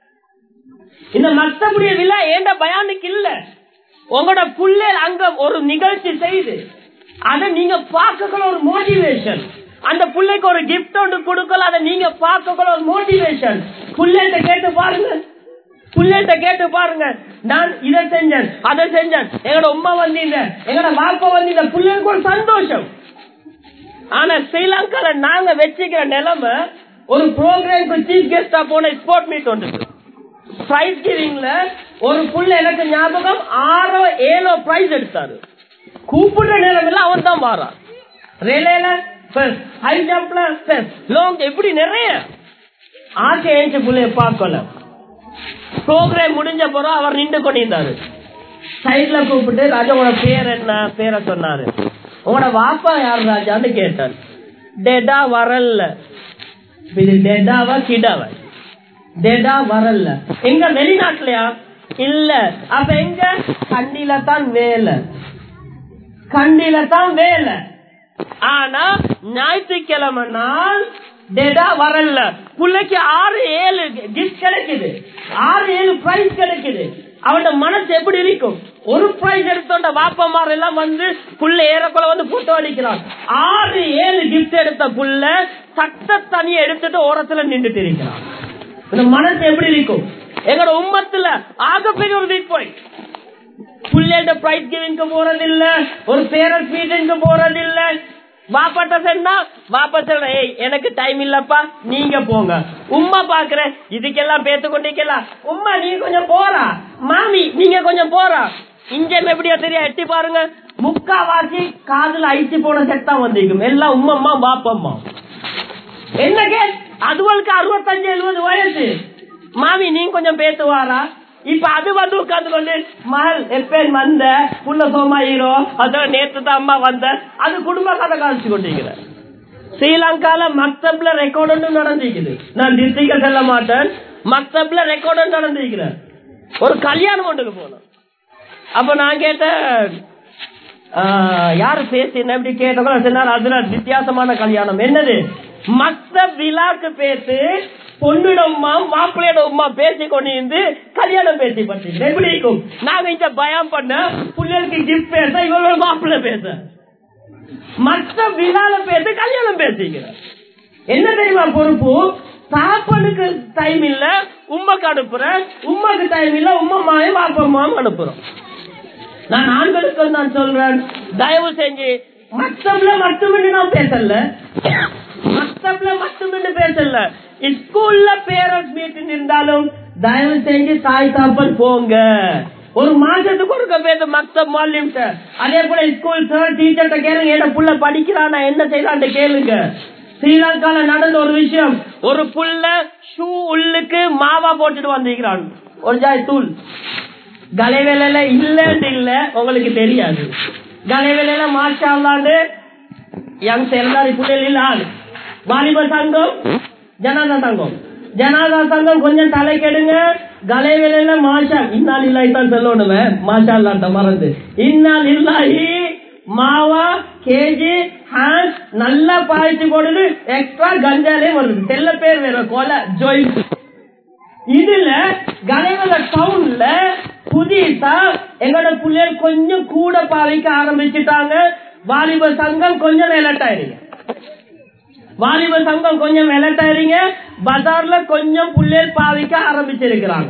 இந்த மஸ்தபுடைய விழா ஏண்ட பயானுக்கு இல்ல உங்களோட புள்ள அங்க ஒரு நிகழ்ச்சி செய்து அதை நீங்க பார்க்கல ஒரு மோட்டிவேஷன் அந்த பிள்ளைக்கு ஒரு கிஃப்ட் ஒன்று கொடுக்கல அதை நீங்க பார்க்கல ஒரு மோட்டிவேஷன் புள்ளைகிட்ட கேட்டு பாருங்க புள்ளைகிட்ட கேட்டு பாருங்க நான் இதை செஞ்சேன் அதை செஞ்சேன் எங்களோட உமா வந்தீங்க எங்களோட வாப்பா வந்தீங்க பிள்ளைக்கு ஒரு சந்தோஷம் ஆனா ஸ்ரீலங்கால நாங்க வச்சுக்கிற நிலைமை ஒரு ப்ரோக்ராம்க்கு சீஃப் கெஸ்டா போன ஸ்போர்ட் மீட் ஒன்று பிரைஸ் கிவிங்ல ஒரு புள்ள எனக்கு ஞாபகம் ஆறோ ஏழோ பிரைஸ் எடுத்தாரு கூப்பிடுற நேரம் அவன் தான் மாறான் ரிலேல ஹை ஜம்ப்ல லாங் எப்படி நிறைய ஆசை ஏஞ்ச புள்ளைய பார்க்கல ப்ரோக்ராம் முடிஞ்ச பிறகு அவர் நின்று கொண்டிருந்தாரு சைட்ல கூப்பிட்டு ராஜா உங்களோட பேர் என்ன பேரை சொன்னாரு உங்களோட வாப்பா யார் ராஜான்னு கேட்டார் டெடா வரல இது டெடாவா கிடாவா டெடா வரல எங்க வெளிநாட்டுலயா இல்ல அப்ப எங்க கண்டில தான் வேலை கண்டில தான் வேலை ஆனா ஞாயிற்றுக்கிழமை நாள் டெடா வரல பிள்ளைக்கு ஆறு ஏழு கிஃப்ட் கிடைக்குது ஆறு ஏழு பிரைஸ் கிடைக்குது அவனோட மனசு எப்படி இருக்கும் ஒரு பிரைஸ் எடுத்தோண்ட வாப்பமார் எல்லாம் வந்து புள்ள ஏறக்குள்ள வந்து போட்டோ அடிக்கிறான் ஆறு ஏழு கிஃப்ட் எடுத்த புள்ள சட்ட தனியை எடுத்துட்டு ஓரத்துல நின்றுட்டு இருக்கிறான் இந்த மனசு எப்படி இருக்கும் எங்களோட உம்மத்துல ஆகப்பெரிய ஒரு பிக் பாயிண்ட் புள்ளையோட பிரைஸ் கிவிங்க்கு போறது இல்ல ஒரு பேரண்ட்ஸ் மீட்டிங்க்கு போறது இல்ல வாப்பாட்ட சொன்னா வாப்பா சொல்ற ஏய் எனக்கு டைம் இல்லப்பா நீங்க போங்க உம்மா பாக்குறேன் இதுக்கெல்லாம் பேத்து கொண்டிருக்கலாம் உம்மா நீங்க கொஞ்சம் போறா மாமி நீங்க கொஞ்சம் போறா இஞ்சம் எப்படியா தெரியா எட்டி பாருங்க முக்காவாசி காதுல ஐசி போன செட் தான் வந்திருக்கும் எல்லாம் உம்மம்மா பாப்பம்மா என்ன கே அதுவளுக்கு அறுபத்தஞ்சு எழுபது வயசு மாமி நீங்க கொஞ்சம் பேசுவாரா இப்ப அது வந்து உட்கார்ந்து கொண்டு மகள் எப்பேன் வந்த புள்ள சோமா ஹீரோ அதோட நேத்து தான் அம்மா வந்த அது குடும்ப கதை காமிச்சு கொண்டிருக்கிற ஸ்ரீலங்கால மக்தப்ல ரெக்கார்டு நடந்திருக்குது நான் டிஸ்ட்ரிக்ட செல்ல மாட்டேன் மக்தப்ல ரெக்கார்டு நடந்திருக்கிறேன் ஒரு கல்யாணம் ஒன்றுக்கு போனோம் அப்ப நான் கேட்டேன் யாரு பேசின எப்படி கேட்டவங்க சொன்னார் அதுல வித்தியாசமான கல்யாணம் என்னது மத்த விழாக்கு பேசு பொண்ணுட உமா மாப்பிள்ளையோட உமா பேசி கொண்டு இருந்து கல்யாணம் பேசி பற்றி எப்படி இருக்கும் நாங்க இந்த பயம் பண்ண பிள்ளைகளுக்கு கிஃப்ட் பேச இவங்களோட மாப்பிள்ளை பேச மற்ற விழால பேச கல்யாணம் பேசிக்கிறேன் என்ன தெரியுமா பொறுப்பு சாப்பாடுக்கு டைம் இல்ல உமாக்கு அனுப்புறேன் உமாக்கு டைம் இல்ல உமா மாயும் பாப்பம்மாவும் அனுப்புறோம் நான் ஆண்களுக்கு நான் சொல்றேன் தயவு செஞ்சு மத்தப்ல மட்டுமே நான் பேசல மத்தப்ல மட்டுமே பேசல ஸ்கூல்ல பேரண்ட்ஸ் மீட்டிங் இருந்தாலும் தயவு செஞ்சு தாய் தாப்பன் போங்க ஒரு மாசத்துக்கு ஒருக்க பேச மக்தப் மாலிம் அதே போல ஸ்கூல் சார் டீச்சர்கிட்ட கேளுங்க என்ன புள்ள படிக்கிறானா என்ன செய்யலான்னு கேளுங்க ஸ்ரீலங்கால நடந்த ஒரு விஷயம் ஒரு புள்ள ஷூ உள்ளுக்கு மாவா போட்டுட்டு வந்திருக்கிறான் ஒரு ஜாய் தூள் கலைவேலையில இல்லன்னு இல்ல உங்களுக்கு தெரியாது கலைவேலையில மாஷாண்டு யங் எல்லாரும் புள்ளையில் ஆள் வாலிப சங்கம் ஜனாதா சங்கம் ஜனாதா சங்கம் கொஞ்சம் தலை கெடுங்க கலைவேலையில மாஷா இன்னால் இல்லாய் தான் சொல்லணுமே மாஷா இல்லாட்ட மறந்து இன்னால் இல்லாயி மாவா கேஜி ஹேண்ட் நல்லா பாய்ச்சி போடுது எக்ஸ்ட்ரா கஞ்சாலே வருது செல்ல பேர் வேற கொலை ஜோய் இதுல கலைவல டவுன்ல புதுசா எங்களோட பிள்ளைகள் கொஞ்சம் கூட பாவிக்க ஆரம்பிச்சுட்டாங்க வாலிப சங்கம் கொஞ்சம் விளட்டாயிருங்க வாலிப சங்கம் கொஞ்சம் விளட்டாயிருங்க பஜார்ல கொஞ்சம் பிள்ளைகள் பாவிக்க ஆரம்பிச்சிருக்கிறாங்க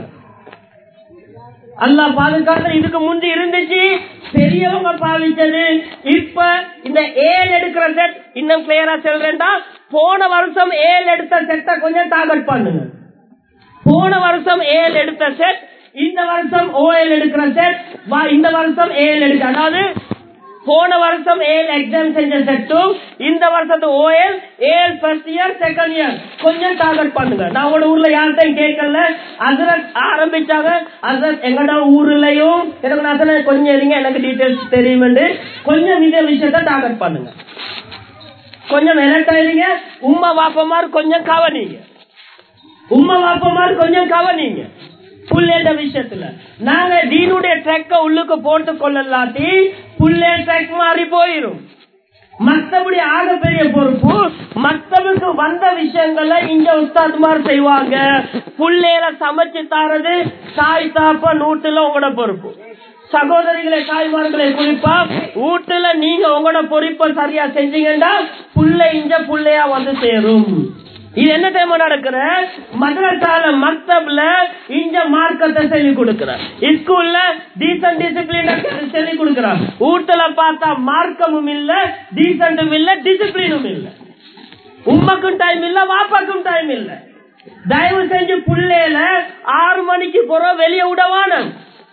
அல்லா பாதுகாத்து இதுக்கு முந்தி இருந்துச்சு பெரியவங்க பாவிச்சது இப்ப இந்த ஏழு எடுக்கிற செட் இன்னும் கிளியரா சொல்றேன்டா போன வருஷம் ஏழு எடுத்த செட்டை கொஞ்சம் டார்கெட் பண்ணுங்க போன வருஷம் ஏழு எடுத்த செட் இந்த வருஷம் ஓஎல் எடுக்கிற செட் இந்த வருஷம் ஏழு எடுக்க அதாவது போன வருஷம் ஏழு எக்ஸாம் செஞ்ச செட்டும் இந்த வருஷத்து ஓஎல் ஏழு ஃபர்ஸ்ட் இயர் செகண்ட் இயர் கொஞ்சம் டார்கெட் பண்ணுங்க நான் உங்களோட ஊர்ல யார்கிட்டையும் கேட்கல அசரத் ஆரம்பிச்சாங்க அசரத் எங்களோட ஊர்லயும் எனக்கு நான் சொன்னேன் கொஞ்சம் இருங்க எனக்கு டீட்டெயில்ஸ் தெரியும் கொஞ்சம் இந்த விஷயத்த டார்கெட் பண்ணுங்க கொஞ்சம் எலக்டாயிருங்க உம்மா வாப்பமார் கொஞ்சம் கவனிங்க உம்மா வாப்பமார் கொஞ்சம் கவனிங்க புள்ளேட்ட விஷயத்துல நாங்க தீனுடைய ட்ரெக்க உள்ளுக்கு போட்டு கொள்ளலாட்டி புள்ளே ட்ரெக் மாறி போயிரும் மத்தபடி ஆகப்பெரிய பொறுப்பு மத்தவருக்கு வந்த விஷயங்களை இங்க உஸ்தாத்மார் செய்வாங்க புள்ளேல சமைச்சு தாரது தாய் தாப்ப நூட்டுல உங்களோட பொறுப்பு சகோதரிகளை தாய்மார்களை குறிப்பா வீட்டுல நீங்க உங்களோட பொறுப்பை சரியா செஞ்சீங்கன்னா புள்ள இங்க புள்ளையா வந்து சேரும் இது என்ன டைம் நடக்கிற மதரசால மக்தப்ல இங்க மார்க்கத்தை சொல்லி கொடுக்கிற ஸ்கூல்ல டீசன்ட் டிசிப்ளின் சொல்லி கொடுக்கிற வீட்டுல பார்த்தா மார்க்கமும் இல்ல டீசன்டும் இல்ல டிசிப்ளினும் இல்ல உம்மக்கும் டைம் இல்ல வாப்பாக்கும் டைம் இல்ல தயவு செஞ்சு புள்ளையில ஆறு மணிக்கு போற வெளியே விடவானம்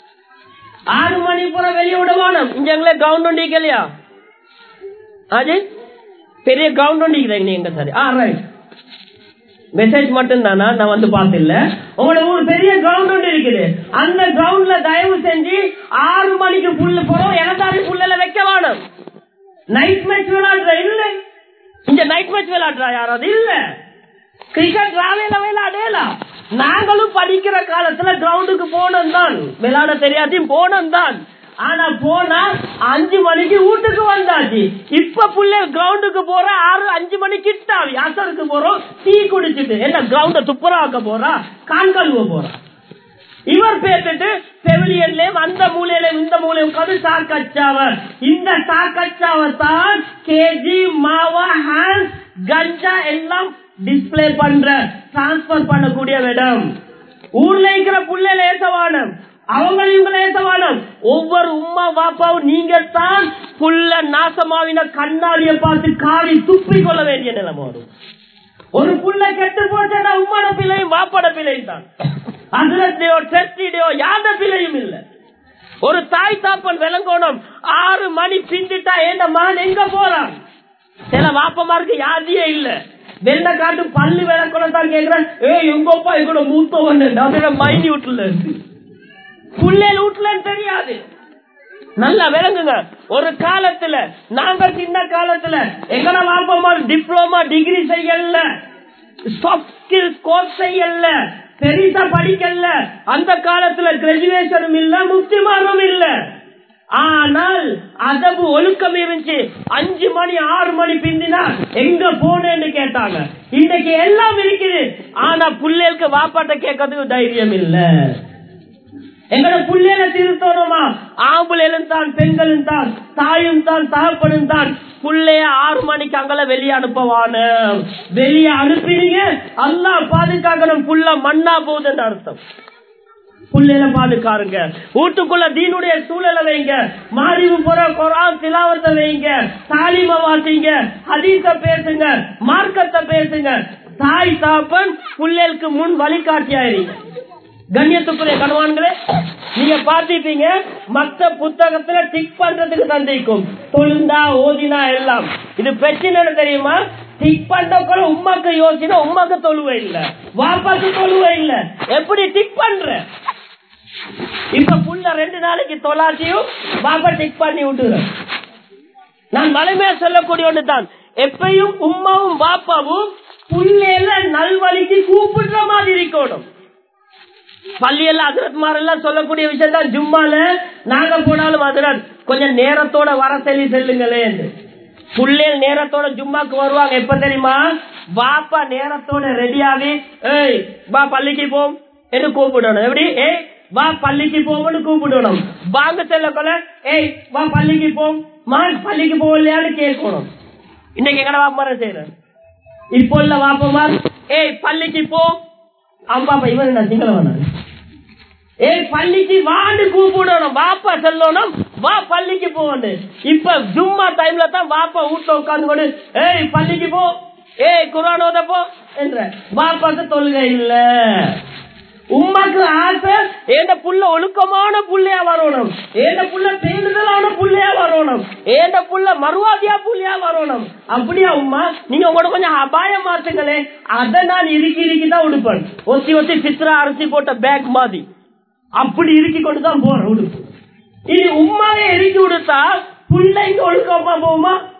ஆறு மணி போற வெளியே விடவானம் இங்க எங்களே கிரவுண்ட் ஒண்டிக்கலையா அது பெரிய கிரவுண்ட் ஒண்டிக்கிறீங்க நீங்க சரி ஆ ரைட் மெசேஜ் மட்டும் தானா நான் வந்து பார்த்தில்ல உங்களோட ஒரு பெரிய கிரவுண்ட் ஒன்று இருக்குது அந்த கிரவுண்ட்ல தயவு செஞ்சு ஆறு மணிக்கு புல்லு போறோம் எனதாரி புல்ல வைக்க வேணும் நைட் மேட்ச் விளையாடுற இல்ல இங்க நைட் மேட்ச் விளையாடுறா யாராவது இல்ல கிரிக்கெட் ராவையில விளையாடலாம் நாங்களும் படிக்கிற காலத்துல கிரவுண்டுக்கு போனோம் தான் விளையாட தெரியாதையும் போனோம் தான் ஆனா போனா அஞ்சு மணிக்கு வீட்டுக்கு வந்தாச்சு இப்ப புள்ள கிரவுண்டுக்கு போற ஆறு அஞ்சு மணி கிட்டாவி அசருக்கு போறோம் டீ குடிச்சிட்டு என்ன கிரவுண்ட துப்புராக்க போறா கான் கழுவ போறா இவர் பேசிட்டு செவிலியன்லயும் அந்த மூலையிலும் இந்த மூலையும் உட்காந்து சாக்கச்சாவ இந்த சாக்கச்சாவை தான் கேஜி மாவா ஹேண்ட் கஞ்சா எல்லாம் டிஸ்பிளே பண்ற டிரான்ஸ்பர் பண்ணக்கூடிய இடம் ஊர்ல இருக்கிற புள்ள லேசவானம் அவங்களையும் லேசவானம் ஒவ்வொரு உமா பாப்பாவும் நீங்க தான் புள்ள நாசமாவின கண்ணாடியை பார்த்து காரி துப்பி கொள்ள வேண்டிய நிலைமை வரும் ஒரு புள்ள கெட்டு போச்சா உம்மோட பிள்ளையும் வாப்போட பிள்ளையும் தான் அதுலோ டெஸ்டிடையோ யாத பிள்ளையும் இல்ல ஒரு தாய் தாப்பன் விளங்கோணும் ஆறு மணி பிந்திட்டா ஏண்ட மகன் எங்க போறான் சில வாப்பமாருக்கு யாதியே இல்ல வெள்ள காட்டு பல்லு விளக்கணும் தான் கேக்குறேன் ஏ எங்கப்பா எங்கூட மூத்தவன் மைனி வீட்டுல இருக்கு புள்ளையில வீட்டுலன்னு தெரியாது நல்லா விளங்குங்க ஒரு காலத்துல நாங்க சின்ன காலத்துல எங்கட வாப்பமா டிப்ளமா டிகிரி செய்யல சாஃப்ட் ஸ்கில் கோர்ஸ் செய்யல பெரிசா படிக்கல அந்த காலத்துல கிராஜுவேஷனும் இல்ல முக்திமானும் இல்ல ஆனால் அதவு ஒழுக்கம் இருந்துச்சு அஞ்சு மணி ஆறு மணி பிந்தினா எங்க போனேன்னு கேட்டாங்க இன்னைக்கு எல்லாம் இருக்குது ஆனா பிள்ளைகளுக்கு வாப்பாட்ட கேட்கறதுக்கு தைரியம் இல்ல எங்களோட புள்ளையில திருத்தணுமா ஆம்புலையிலும் தான் பெண்களும் தான் தாயும் தான் தகப்பனும் தான் புள்ளைய ஆறு மணிக்கு அங்கல வெளியே அனுப்பவான வெளியே அனுப்பினீங்க அல்லா பாதுகாக்கணும் புள்ள மண்ணா போகுதுன்னு அர்த்தம் புள்ளையில பாதுகாருங்க வீட்டுக்குள்ள தீனுடைய சூழலை வைங்க மாறிவு போற குரான் திலாவத்தை வைங்க தாலிம வாசிங்க ஹதீச பேசுங்க மார்க்கத்தை பேசுங்க தாய் தாப்பன் புள்ளைகளுக்கு முன் வழிகாட்டியாயிருங்க கண்ணியத்துக்குரிய கணவான்களே நீங்க பாத்திருப்பீங்க மத்த புத்தகத்துல டிக் பண்றதுக்கு தந்திக்கும் தொழுந்தா ஓதினா எல்லாம் இது பிரச்சனை தெரியுமா டிக் பண்றக்குள்ள உமாக்கு யோசினா உமாக்கு தொழுவை இல்ல வாப்பாக்கு தொழுவை இல்ல எப்படி டிக் பண்ற இப்ப புள்ள ரெண்டு நாளைக்கு தொலாட்டியும் பாப்பா டிக் பண்ணி விட்டுற நான் வலிமையா சொல்லக்கூடிய ஒன்று தான் எப்பயும் உமாவும் பாப்பாவும் புள்ளையில நல்வழிக்கு கூப்பிடுற மாதிரி இருக்கணும் பள்ளியெல்லாம் அதிரத்மார் எல்லாம் சொல்லக்கூடிய விஷயம் தான் ஜும்மால நாங்க போனாலும் அதிரத் கொஞ்சம் நேரத்தோட வர சொல்லி செல்லுங்களேன் புள்ளைகள் நேரத்தோட ஜும்மாக்கு வருவாங்க எப்ப தெரியுமா பாப்பா நேரத்தோட ரெடியாகி ஏய் வா பள்ளிக்கு போம் என்று கூப்பிடணும் எப்படி ஏய் வா பள்ளிக்கு போம்னு கூப்பிடணும் வாங்க செல்ல கொல ஏய் வா பள்ளிக்கு போம் மான் பள்ளிக்கு போகலையான்னு கேட்கணும் இன்னைக்கு எங்கட வாப்பமார செய்யறேன் இப்போ உள்ள வாப்பமார் ஏய் பள்ளிக்கு போ அம்பாப்பா இவன் நான் சிங்களவன் ஏய் பள்ளிக்கு வாண்டு கூப்பிடணும் வாப்பா சொல்லணும் வா பள்ளிக்கு போகணும் இப்ப ஜும்மா டைம்ல தான் வாப்பா வீட்டுல உட்கார்ந்து கொண்டு ஏய் பள்ளிக்கு போ ஏய் குரான் ஓத போ என்ற வாப்பாக்கு தொழுகை இல்ல உமாக்கு ஆசை ஏண்ட புள்ள ஒழுக்கமான புள்ளையா வரணும் ஏண்ட புள்ள பேருதலான புள்ளையா வரணும் ஏண்ட புள்ள மறுவாதியா புள்ளையா வரணும் அப்படியா உமா நீங்க உங்களோட கொஞ்சம் அபாயம் மாத்துங்களே அதை நான் இறுக்கி இறுக்கி தான் உடுப்பேன் ஒத்தி ஒத்தி சித்திரா அரிசி போட்ட பேக் மாதிரி அப்படி இறுக்கி கொண்டு தான் போறேன் உடுப்பு இது உமாவே இறுக்கி விடுத்தா பிள்ளைக்கு ஒழுக்கமா போகுமா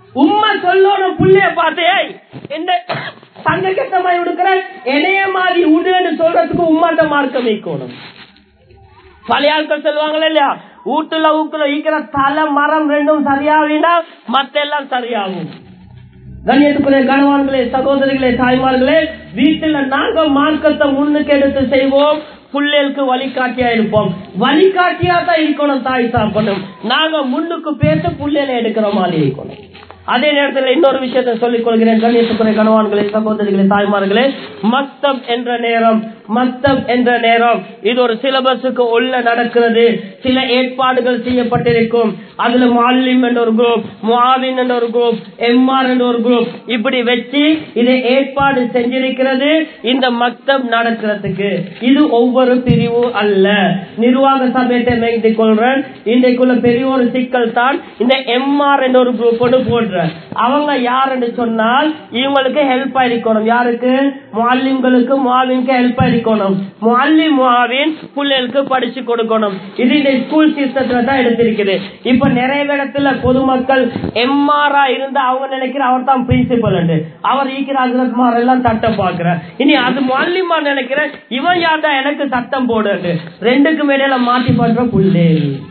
உம்மா சொல்லணும் புள்ளைய பார்த்து "ஏய், இந்த தங்க கட்டமாய் விடுக்கிற இணைய மாதிரி உடுன்னு சொல்றதுக்கு உம்மாட்ட மார்க்கம் வைக்கணும் பழைய ஆட்கள் சொல்லுவாங்களே இல்லையா வீட்டுல ஊக்குல ஈக்கிற தலை மரம் ரெண்டும் சரியாவினா மத்த எல்லாம் சரியாகும் கண்ணியத்துக்குரிய கணவான்களே சகோதரிகளே தாய்மார்களே வீட்டுல நாங்க மார்க்கத்தை முன்னுக்கு எடுத்து செய்வோம் புள்ளேலுக்கு வழிகாட்டியா இருப்போம் வழிகாட்டியா தான் இருக்கணும் தாய் சாப்பிடணும் நாங்க முன்னுக்கு பேச புள்ளையில எடுக்கிற மாதிரி இருக்கணும் அதே நேரத்தில் இன்னொரு விஷயத்தை சொல்லிக் கொள்கிறேன் கண்ணியத்துக்குரிய கணவான்களே சகோதரிகளே தாய்மார்களே மக்தப் என்ற நேரம் மக்தப் என்ற நேரம் இது ஒரு சிலபஸுக்கு உள்ள நடக்கிறது சில ஏற்பாடுகள் செய்யப்பட்டிருக்கும் அதுல மாலிம் என்ற ஒரு குரூப் முஆவின் என்ற ஒரு குரூப் எம்ஆர் என்ற ஒரு குரூப் இப்படி வச்சு இதை ஏற்பாடு செஞ்சிருக்கிறது இந்த மக்தப் நடக்கிறதுக்கு இது ஒவ்வொரு பிரிவு அல்ல நிர்வாக சபையத்தை மேய்த்துக் கொள்றேன் இன்றைக்குள்ள பெரிய ஒரு சிக்கல் தான் இந்த எம்ஆர் என்ற ஒரு குரூப் ஒன்று போடுறேன் அவங்க யாருன்னு சொன்னால் இவங்களுக்கு ஹெல்ப் ஆயிருக்கணும் யாருக்கு முல்லிம்களுக்கு முவாவின்க்கு ஹெல்ப் ஆயிருக்கணும் முல்லிம் முவாவின் பிள்ளைகளுக்கு படிச்சு கொடுக்கணும் இது இந்த ஸ்கூல் சிஸ்டத்துல தான் எடுத்திருக்குது இப்ப நிறைய இடத்துல பொதுமக்கள் எம்ஆரா இருந்து அவங்க நினைக்கிற அவர் தான் பிரின்சிபல் அவர் ஈக்கிற அஜரத்மார் எல்லாம் சட்டம் பாக்குற இனி அது முல்லிமா நினைக்கிற இவன் யார்டா எனக்கு சட்டம் போடு ரெண்டுக்கு இடையில மாத்தி பண்ற புள்ளே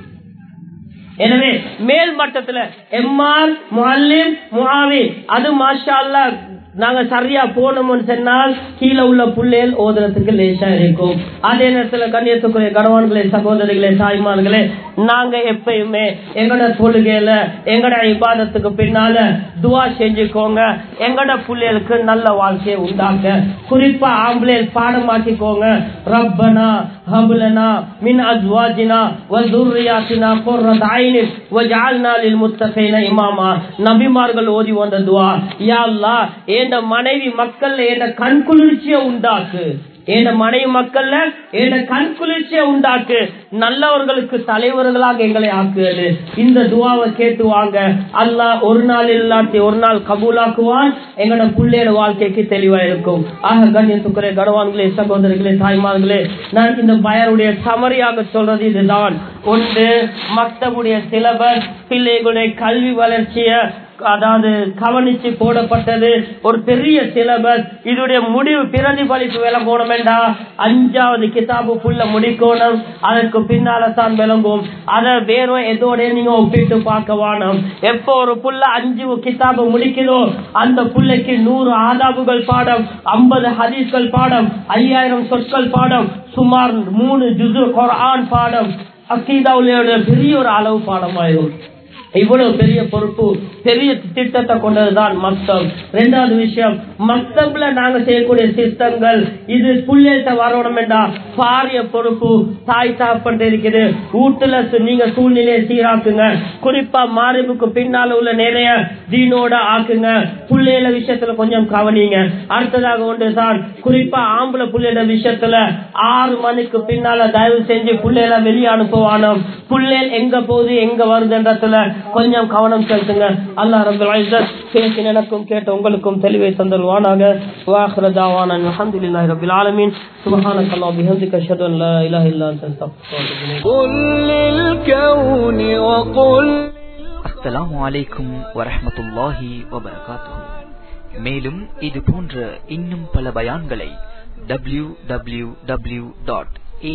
எனவே மேல் மட்டத்துல எம்ஆர் முல்லிம் முஹாவி அது மாஷா அல்லாஹ் நாங்க சரியா போனோம்னு சொன்னால் கீழே உள்ள புள்ளைகள் ஓதுறதுக்கு லேசா இருக்கும் அதே நேரத்துல கண்ணியத்துக்குரிய கணவான்களே சகோதரிகளே தாய்மார்களே நாங்க எப்பயுமே எங்கட தொழுகையில எங்கட இபாதத்துக்கு பின்னால துவா செஞ்சுக்கோங்க எங்கட புள்ளைகளுக்கு நல்ல வாழ்க்கையை உண்டாக்க குறிப்பா ஆம்பளை பாடமாக்கிக்கோங்க ரப்பனா ஹபுலனா மின் அஸ்வாஜினா வதுர்ரியாத்தினா குர்ரத் ஐனின் வஜஅல்னா லில் முத்தகீன இமாமா நபிமார்கள் ஓதி வந்த துஆ யா அல்லாஹ் ஏண்ட மனைவி மக்கள்ல ஏண்ட கண் குளிர்ச்சியை உண்டாக்கு ஏண்ட மனைவி மக்கள்ல ஏண்ட கண் குளிர்ச்சியை உண்டாக்கு நல்லவர்களுக்கு தலைவர்களாக எங்களை ஆக்குவது இந்த துவாவை கேட்டு வாங்க அல்லாஹ் ஒரு நாள் இல்லாட்டி ஒரு நாள் கபூலாக்குவான் எங்களோட பிள்ளையோட வாழ்க்கைக்கு தெளிவா இருக்கும் ஆக கண்ணியத்துக்குரிய கனவான்களே சகோதரிகளே தாய்மார்களே நான் இந்த பயருடைய சமரியாக சொல்றது இதுதான் ஒன்று மக்தபுடைய சிலபஸ் பிள்ளைகளுடைய கல்வி வளர்ச்சிய அதாவது கவனிச்சு போடப்பட்டது ஒரு பெரிய சிலபஸ் இதோடைய முடிவு பிரதிபலிப்பு விளங்கணும் வேண்டா அஞ்சாவது கிதாபு புள்ள முடிக்கணும் அதற்கு பின்னால தான் விளங்கும் அதை வேற எதோட நீங்க ஒப்பிட்டு பார்க்க வேணும் எப்போ ஒரு புள்ள அஞ்சு கிதாபு முடிக்கிறோ அந்த புள்ளைக்கு நூறு ஆதாபுகள் பாடம் ஐம்பது ஹதீஸ்கள் பாடம் ஐயாயிரம் சொற்கள் பாடம் சுமார் மூணு ஜுது குரான் பாடம் அக்கீதாவுடைய பெரிய ஒரு அளவு பாடமாயிரும் இவ்வளவு பெரிய பொறுப்பு பெரிய திட்டத்தை கொண்டதுதான் மக்தம் ரெண்டாவது விஷயம் மக்தப்ல நாங்க செய்யக்கூடிய திட்டங்கள் இது புள்ளேட்ட வரணும் என்றா பாரிய பொறுப்பு தாய் சாப்பிட்டு இருக்குது வீட்டுல சு- நீங்க சூழ்நிலையை சீராக்குங்க குறிப்பா மாரிபுக்கு பின்னால உள்ள நிறைய தீனோட ஆக்குங்க புள்ளையில விஷயத்துல கொஞ்சம் கவனிங்க அடுத்ததாக ஒன்று தான் குறிப்பா ஆம்பளை புள்ளையில விஷயத்துல ஆறு மணிக்கு பின்னால தயவு செஞ்சு புள்ளையில வெளியே அனுப்புவானோம் புள்ளைகள் எங்க போகுது எங்க வருதுன்றதுல கொஞ்சம் கவனம் செலுத்துங்க அல்லாஹ் ரபுல் இஸ்ஸத் பேசின எனக்கும் கேட்ட உங்களுக்கும் தெளிவை தந்தல்வானாக வாஹ்ரதாவான அல்ஹம்துலில்லாஹி ரபில் ஆலமீன் சுப்ஹானக்கல்லாஹு பிஹம்திக அஷ்ஹது அன் லா இலாஹ இல்லா அன்த அஸ்தக்ஃபிருக்க வ அத்தூபு இலைக் قل للكون وقل அஸ்ஸலாமு அலைக்கும் வரஹ்மத்துல்லாஹி வபரகாத்துஹு மேலும் இது போன்ற இன்னும் பல பயான்களை டபிள்யூ டபிள்யூ டபிள்யூ டாட்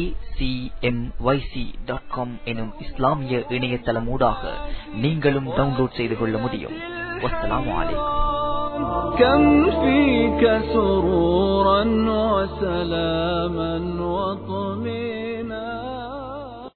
எனும் இஸ்லாமிய இணையதளமூடாக நீங்களும் டவுன்லோட் செய்து கொள்ள முடியும் வஸ்ஸலாமு அலைக்கும் كم فيك سرورا وسلاما وطمئنا